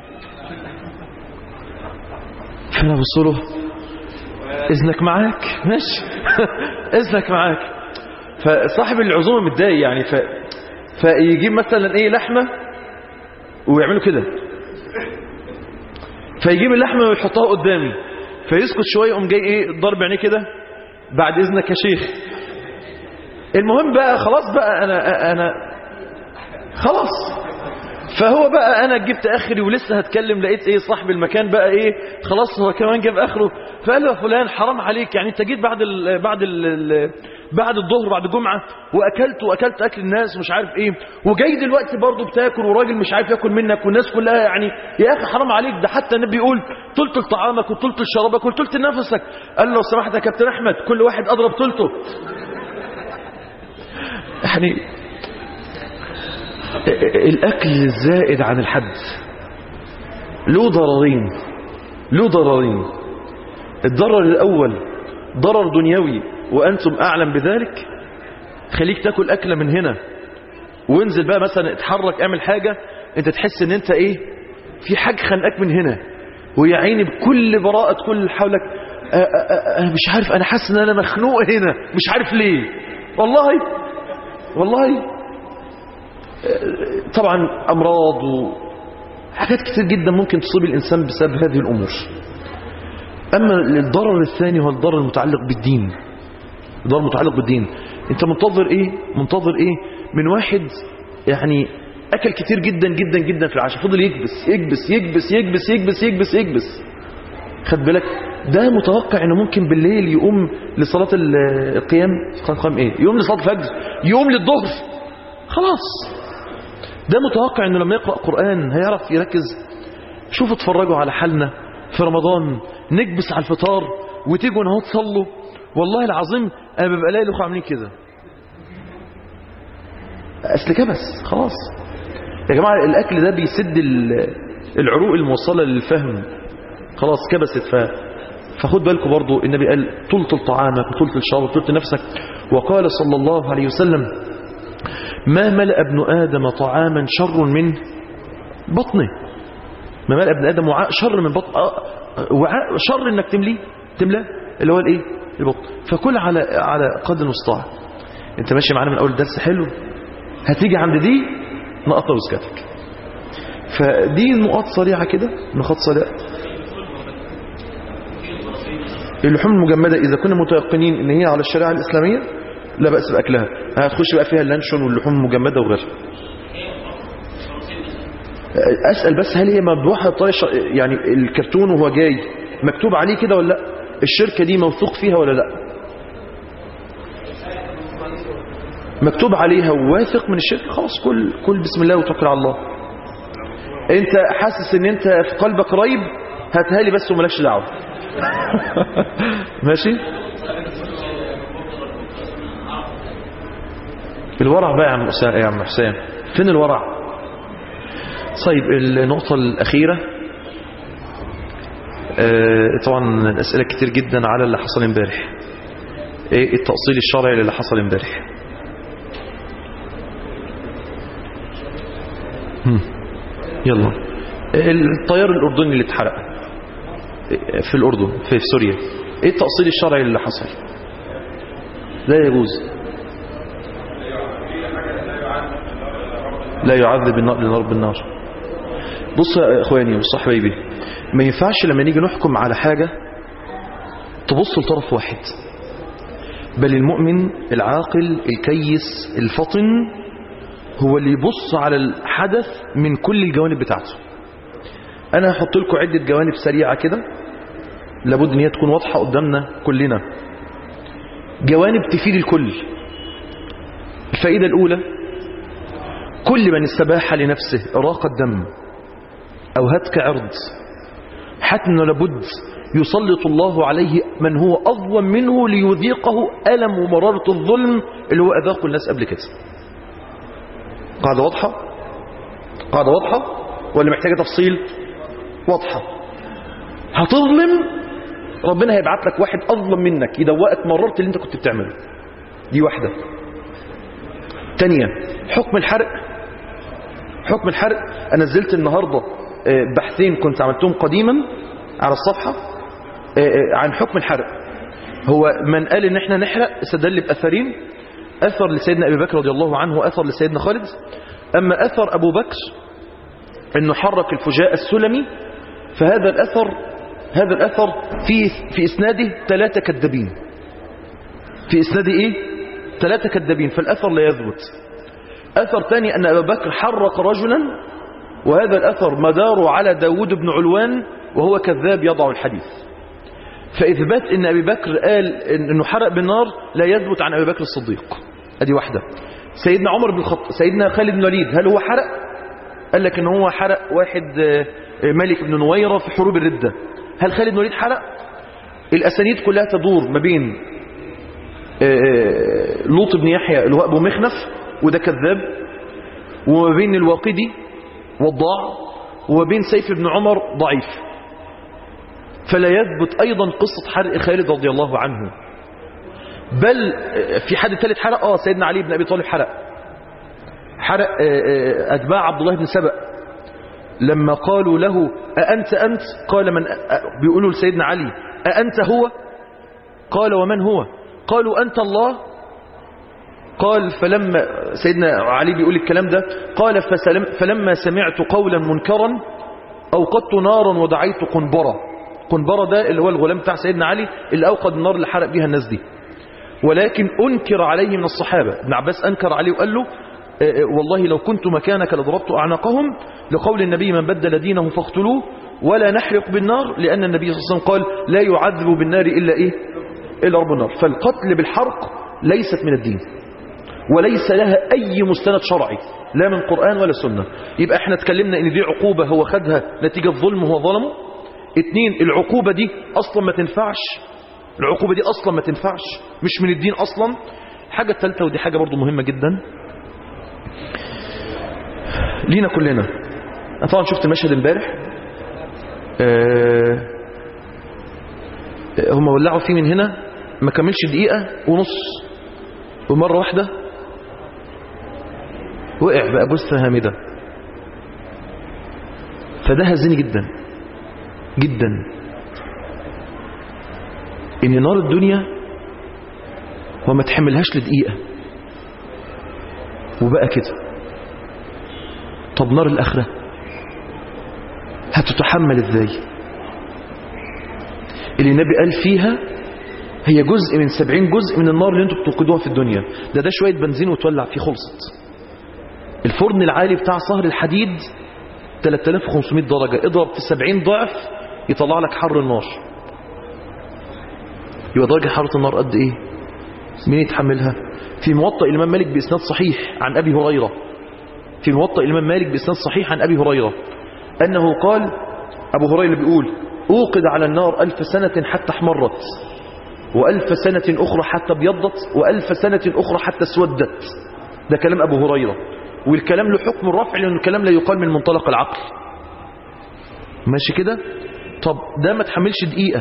فانا ابص له اذنك معاك ماشي اذنك معاك فصاحب العزومه متضايق يعني ف فيجيب مثلا ايه لحمه ويعملوا كده فيجيب اللحمه ويحطها قدامي فيسكت شويه يقوم جاي ايه ضرب عينيه كده بعد اذنك يا شيخ المهم بقى خلاص بقى انا انا خلاص فهو بقى انا جبت اخري ولسه هتكلم لقيت ايه صاحب المكان بقى ايه خلاص هو كمان جاب اخره فقال له يا فلان حرام عليك يعني انت جيت بعد ال بعد ال بعد الظهر بعد الجمعه واكلت واكلت اكل الناس مش عارف ايه وجاي دلوقتي برضه بتاكل وراجل مش عارف ياكل منك والناس كلها يعني يا اخي حرام عليك ده حتى النبي يقول تلت طعامك وتلت شرابك وتلت نفسك قال له لو سمحت يا كابتن احمد كل واحد اضرب تلته يعني الأكل الزائد عن الحد له ضررين له ضررين الضرر الأول ضرر دنيوي وأنتم أعلم بذلك خليك تاكل أكلة من هنا وانزل بقى مثلا اتحرك اعمل حاجة انت تحس ان انت ايه في حاجة خنقك من هنا ويا عيني بكل براءة كل حولك انا مش عارف انا حاسس ان انا مخنوق هنا مش عارف ليه والله والله طبعا أمراض وحاجات كتير جدا ممكن تصيب الإنسان بسبب هذه الأمور أما الضرر الثاني هو الضرر المتعلق بالدين الضرر المتعلق بالدين أنت منتظر إيه منتظر إيه من واحد يعني أكل كتير جدا جدا جدا في العشاء فضل يكبس يكبس يكبس يكبس يكبس يكبس يكبس خد بالك ده متوقع انه ممكن بالليل يقوم لصلاة القيام قام ايه يقوم لصلاة الفجر يقوم للظهر خلاص ده متوقع انه لما يقرأ قرآن هيعرف يركز شوفوا اتفرجوا على حالنا في رمضان نكبس على الفطار وتيجوا اهو تصلوا والله العظيم انا ببقى الاقي الاخوه عاملين كده اصل كبس خلاص يا جماعه الاكل ده بيسد العروق الموصله للفهم خلاص كبست ف فخد بالكم برضو النبي قال طلت طعامك وطلت الشراب وطلت نفسك وقال صلى الله عليه وسلم ما ملأ ابن آدم طعاما شر من بطنه ما ملأ ابن ادم وعاء شر من بطن آه، وعاء شر انك تمليه تملاه اللي هو الايه البطن فكل على على قدر المستطاع انت ماشي معانا من اول الدرس حلو هتيجي عند دي نقطه وسكتك فدي نقاط سريعه كده نقاط سريعه اللحوم المجمده اذا كنا متيقنين ان هي على الشريعه الاسلاميه لا باس باكلها هتخش بقى فيها اللانشون واللحوم المجمده وغيرها اسال بس هل هي مذبوحه بطريقه يعني الكرتون وهو جاي مكتوب عليه كده ولا لا الشركه دي موثوق فيها ولا لا مكتوب عليها واثق من الشركه خلاص كل كل بسم الله وتوكل على الله انت حاسس ان انت في قلبك ريب هاتها لي بس ومالكش دعوه ماشي الورع بقى يا عم حسام يا عم حسام فين الورع طيب النقطة الأخيرة آه، طبعا الأسئلة كتير جدا على اللي حصل امبارح ايه التأصيل الشرعي للي حصل امبارح هم، يلا الطيار الأردني اللي اتحرق في الأردن في سوريا ايه التأصيل الشرعي اللي حصل لا يجوز لا يعذب النار لنار بالنار بص يا اخواني بص يا حبايبي ما ينفعش لما نيجي نحكم على حاجة تبص لطرف واحد بل المؤمن العاقل الكيس الفطن هو اللي يبص على الحدث من كل الجوانب بتاعته انا هحط لكم عدة جوانب سريعة كده لابد ان هي تكون واضحة قدامنا كلنا جوانب تفيد الكل الفائدة الاولى كل من استباح لنفسه إراقة دم أو هتك عرض حتى لابد يسلط الله عليه من هو أظلم منه ليذيقه ألم ومرارة الظلم اللي هو أذاقه الناس قبل كده قاعدة واضحة قاعدة واضحة ولا محتاجة تفصيل واضحة هتظلم ربنا هيبعت لك واحد أظلم منك يدوقك مرارة اللي انت كنت بتعمله دي واحدة تانية حكم الحرق حكم الحرق أنا نزلت النهاردة آه، بحثين كنت عملتهم قديما على الصفحة آه، آه، عن حكم الحرق هو من قال ان احنا نحرق استدل بأثرين أثر لسيدنا أبي بكر رضي الله عنه وأثر لسيدنا خالد أما أثر أبو بكر أنه حرك الفجاء السلمي فهذا الأثر هذا الأثر في في إسناده ثلاثة كذابين في إسناده إيه ثلاثة كذابين فالأثر لا يثبت أثر ثاني أن أبا بكر حرق رجلا وهذا الأثر مداره على داود بن علوان وهو كذاب يضع الحديث فإثبات أن أبي بكر قال أنه حرق بالنار لا يثبت عن أبي بكر الصديق أدي واحدة سيدنا عمر بن الخطاب سيدنا خالد بن الوليد هل هو حرق قال لك ان هو حرق واحد آه، ملك بن نويرة في حروب الردة هل خالد بن الوليد حرق الأسانيد كلها تدور ما بين آه، لوط بن يحيى اللي هو أبو مخنف وده كذاب وما بين الواقدي والضاع وما بين سيف بن عمر ضعيف فلا يثبت أيضا قصة حرق خالد رضي الله عنه بل آه، في حد ثالث حرق اه سيدنا علي بن أبي طالب حرق حرق آه، آه، أتباع عبد الله بن سبأ لما قالوا له أأنت أنت قال من أ- بيقولوا لسيدنا علي أأنت هو قال ومن هو قالوا أنت الله قال فلما سيدنا علي بيقول الكلام ده قال فسلم فلما سمعت قولا منكرا أوقدت نارا ودعيت قنبرة قنبرة ده اللي هو الغلام بتاع سيدنا علي اللي أوقد النار اللي حرق بيها الناس دي ولكن أنكر عليه من الصحابة ابن عباس أنكر عليه وقال له آه، آه، والله لو كنت مكانك لضربت أعناقهم لقول النبي من بدل دينه فاقتلوه ولا نحرق بالنار لأن النبي صلى الله عليه وسلم قال لا يعذب بالنار إلا إيه إلا رب النار فالقتل بالحرق ليست من الدين وليس لها أي مستند شرعي لا من قرآن ولا سنة يبقى احنا اتكلمنا ان دي عقوبة هو خدها نتيجة ظلم هو ظلمه اتنين العقوبة دي أصلا ما تنفعش العقوبة دي أصلا ما تنفعش مش من الدين أصلا حاجة الثالثة ودي حاجة برضو مهمة جدا لينا كلنا أنا طبعا شفت المشهد امبارح آه، هم ولعوا فيه من هنا ما كملش دقيقة ونص ومرة واحدة وقع بقى جثة هامدة فده هزني جدا جدا ان نار الدنيا وما تحملهاش لدقيقة وبقى كده طب نار الآخرة هتتحمل ازاي اللي النبي قال فيها هي جزء من سبعين جزء من النار اللي انتوا بتوقدوها في الدنيا ده ده شوية بنزين وتولع فيه خلصت الفرن العالي بتاع صهر الحديد 3500 درجة اضرب في 70 ضعف يطلع لك حر النار يبقى درجة حرارة النار قد ايه مين يتحملها في موطأ الإمام مالك بإسناد صحيح عن أبي هريرة في موطأ الإمام مالك بإسناد صحيح عن أبي هريرة أنه قال أبو هريرة بيقول أوقد على النار ألف سنة حتى احمرت وألف سنة أخرى حتى ابيضت وألف سنة أخرى حتى اسودت ده كلام أبو هريرة والكلام له حكم الرفع لأن الكلام لا يقال من منطلق العقل ماشي كده طب ده ما تحملش دقيقة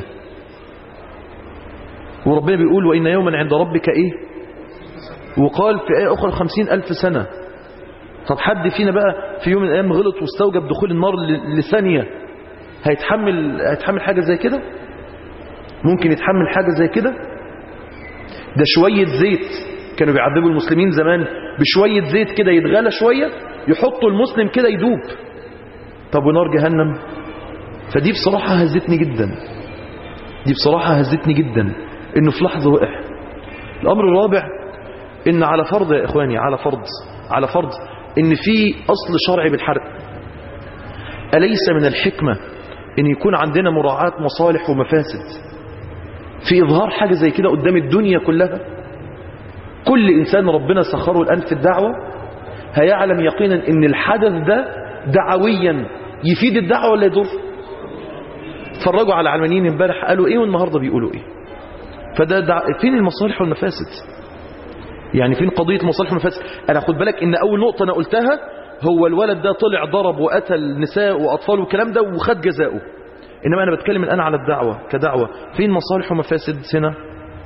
وربنا بيقول وإن يوما عند ربك إيه وقال في آية أخرى خمسين ألف سنة طب حد فينا بقى في يوم من الأيام غلط واستوجب دخول النار لثانية هيتحمل هيتحمل حاجة زي كده ممكن يتحمل حاجة زي كده ده شوية زيت كانوا بيعذبوا المسلمين زمان بشوية زيت كده يتغلى شوية يحطوا المسلم كده يدوب طب ونار جهنم فدي بصراحة هزتني جدا دي بصراحة هزتني جدا انه في لحظة وقع الامر الرابع ان على فرض يا اخواني على فرض على فرض ان في اصل شرعي بالحرق اليس من الحكمة ان يكون عندنا مراعاة مصالح ومفاسد في اظهار حاجة زي كده قدام الدنيا كلها كل انسان ربنا سخره الان في الدعوة هيعلم يقينا ان الحدث ده دعويا يفيد الدعوة ولا يضر اتفرجوا على علمانيين امبارح قالوا ايه والنهارده بيقولوا ايه فده دع... فين المصالح والمفاسد يعني فين قضية المصالح والمفاسد انا خد بالك ان اول نقطة انا قلتها هو الولد ده طلع ضرب وقتل نساء واطفال والكلام ده وخد جزاؤه انما انا بتكلم الان على الدعوة كدعوة فين مصالح ومفاسد هنا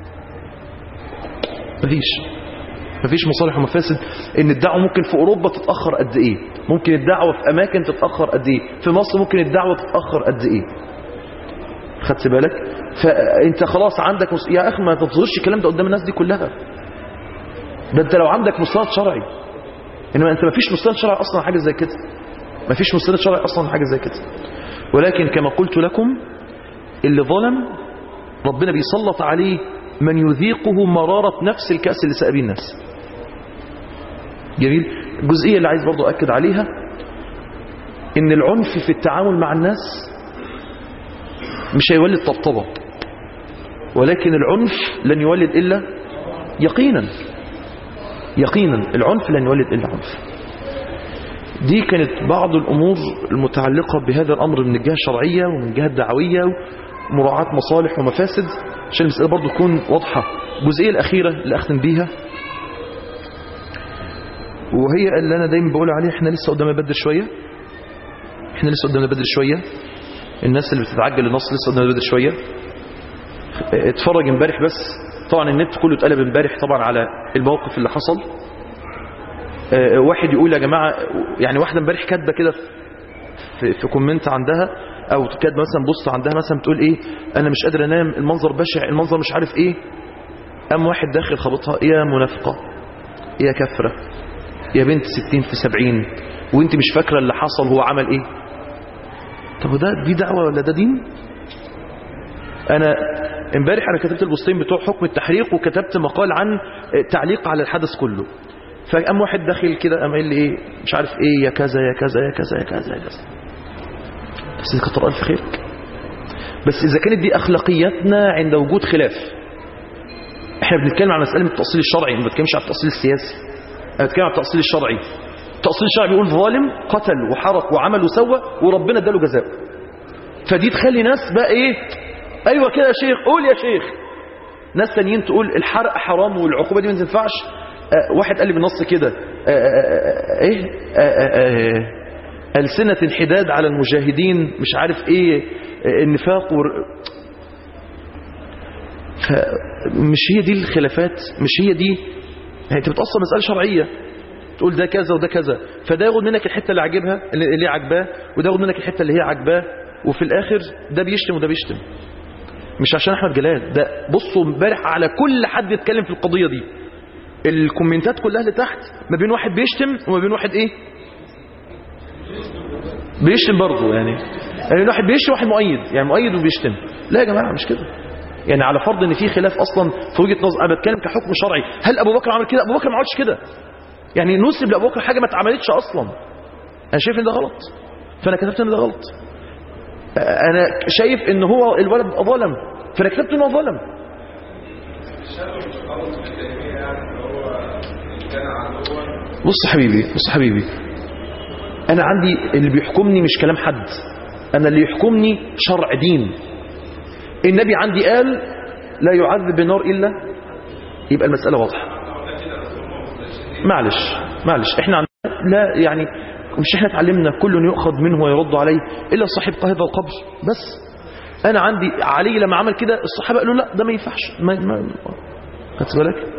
مفيش مفيش مصالح ومفاسد ان الدعوة ممكن في اوروبا تتأخر قد ايه ممكن الدعوة في اماكن تتأخر قد ايه في مصر ممكن الدعوة تتأخر قد ايه خدت بالك فانت خلاص عندك مص... يا اخي ما تظهرش الكلام ده قدام الناس دي كلها ده انت لو عندك مستند شرعي انما انت ما فيش مستند شرعي اصلا حاجه زي كده ما فيش مستند شرعي اصلا حاجه زي كده ولكن كما قلت لكم اللي ظلم ربنا بيسلط عليه من يذيقه مرارة نفس الكأس اللي سأبيه الناس جميل الجزئية اللي عايز برضو أكد عليها ان العنف في التعامل مع الناس مش هيولد طبطبة ولكن العنف لن يولد إلا يقينا يقينا العنف لن يولد إلا عنف دي كانت بعض الأمور المتعلقة بهذا الأمر من الجهة الشرعية ومن الجهة الدعوية مراعاة مصالح ومفاسد عشان المسألة برضو تكون واضحة الجزئية الأخيرة اللي أختم بيها وهي اللي أنا دايما بقول عليها احنا لسه قدام بدر شوية احنا لسه قدامنا بدر شوية الناس اللي بتتعجل النص لسه قدامنا بدر شوية اتفرج امبارح بس طبعا النت كله اتقلب امبارح طبعا على الموقف اللي حصل اه واحد يقول يا جماعة يعني واحدة امبارح كاتبه كده في, في كومنت عندها او كاتبه مثلا بص عندها مثلا بتقول ايه انا مش قادر انام المنظر بشع المنظر مش عارف ايه قام واحد داخل خبطها يا منافقة يا كفرة يا بنت ستين في سبعين وانت مش فاكرة اللي حصل هو عمل ايه طب ده دي دعوة ولا ده دين انا امبارح انا كتبت البوستين بتوع حكم التحريق وكتبت مقال عن تعليق على الحدث كله فقام واحد داخل كده قام قال لي ايه مش عارف ايه يا كذا يا كذا يا كذا يا كذا يا كذا بس كتر الف خيرك بس اذا كانت دي اخلاقياتنا عند وجود خلاف احنا بنتكلم عن مساله التاصيل الشرعي ما بنتكلمش عن التاصيل السياسي انا بتكلم عن التاصيل الشرعي التأصيل الشرعي بيقول ظالم قتل وحرق وعمل وسوى وربنا اداله جزاء فدي تخلي ناس بقى ايه ايوه كده يا شيخ قول يا شيخ ناس تانيين تقول الحرق حرام والعقوبه دي ما تنفعش آه واحد قال لي بالنص كده آه آه ايه ألسنة انحداد على المجاهدين مش عارف ايه النفاق ور... فمش هي دي الخلافات مش هي دي يعني انت بتأصل مسألة شرعية تقول ده كذا وده كذا فده ياخد منك الحته اللي عاجبها اللي اللي عاجباه وده ياخد منك الحته اللي هي عاجباه وفي الاخر ده بيشتم وده بيشتم مش عشان احمد جلال ده بصوا امبارح على كل حد يتكلم في القضيه دي الكومنتات كلها اللي تحت ما بين واحد بيشتم وما بين واحد ايه بيشتم برضه يعني يعني واحد بيشتم واحد مؤيد يعني مؤيد وبيشتم لا يا جماعه مش كده يعني على فرض ان في خلاف اصلا في وجهه نظر انا بتكلم كحكم شرعي هل ابو بكر عمل كده ابو بكر ما عملش كده يعني نسب لابو بكر حاجه ما اتعملتش اصلا انا شايف ان ده غلط فانا كتبت ان ده غلط انا شايف ان هو الولد ظلم فانا كتبت انه ظلم بص يا حبيبي بص يا حبيبي انا عندي اللي بيحكمني مش كلام حد انا اللي يحكمني شرع دين النبي عندي قال لا يعذب بالنار الا يبقى المساله واضحه معلش معلش احنا عندنا لا يعني مش احنا اتعلمنا كل يؤخذ منه ويرد عليه الا صاحب هذا القبر بس انا عندي علي لما عمل كده الصحابه قالوا لا ده ما ينفعش ما ما خدت بالك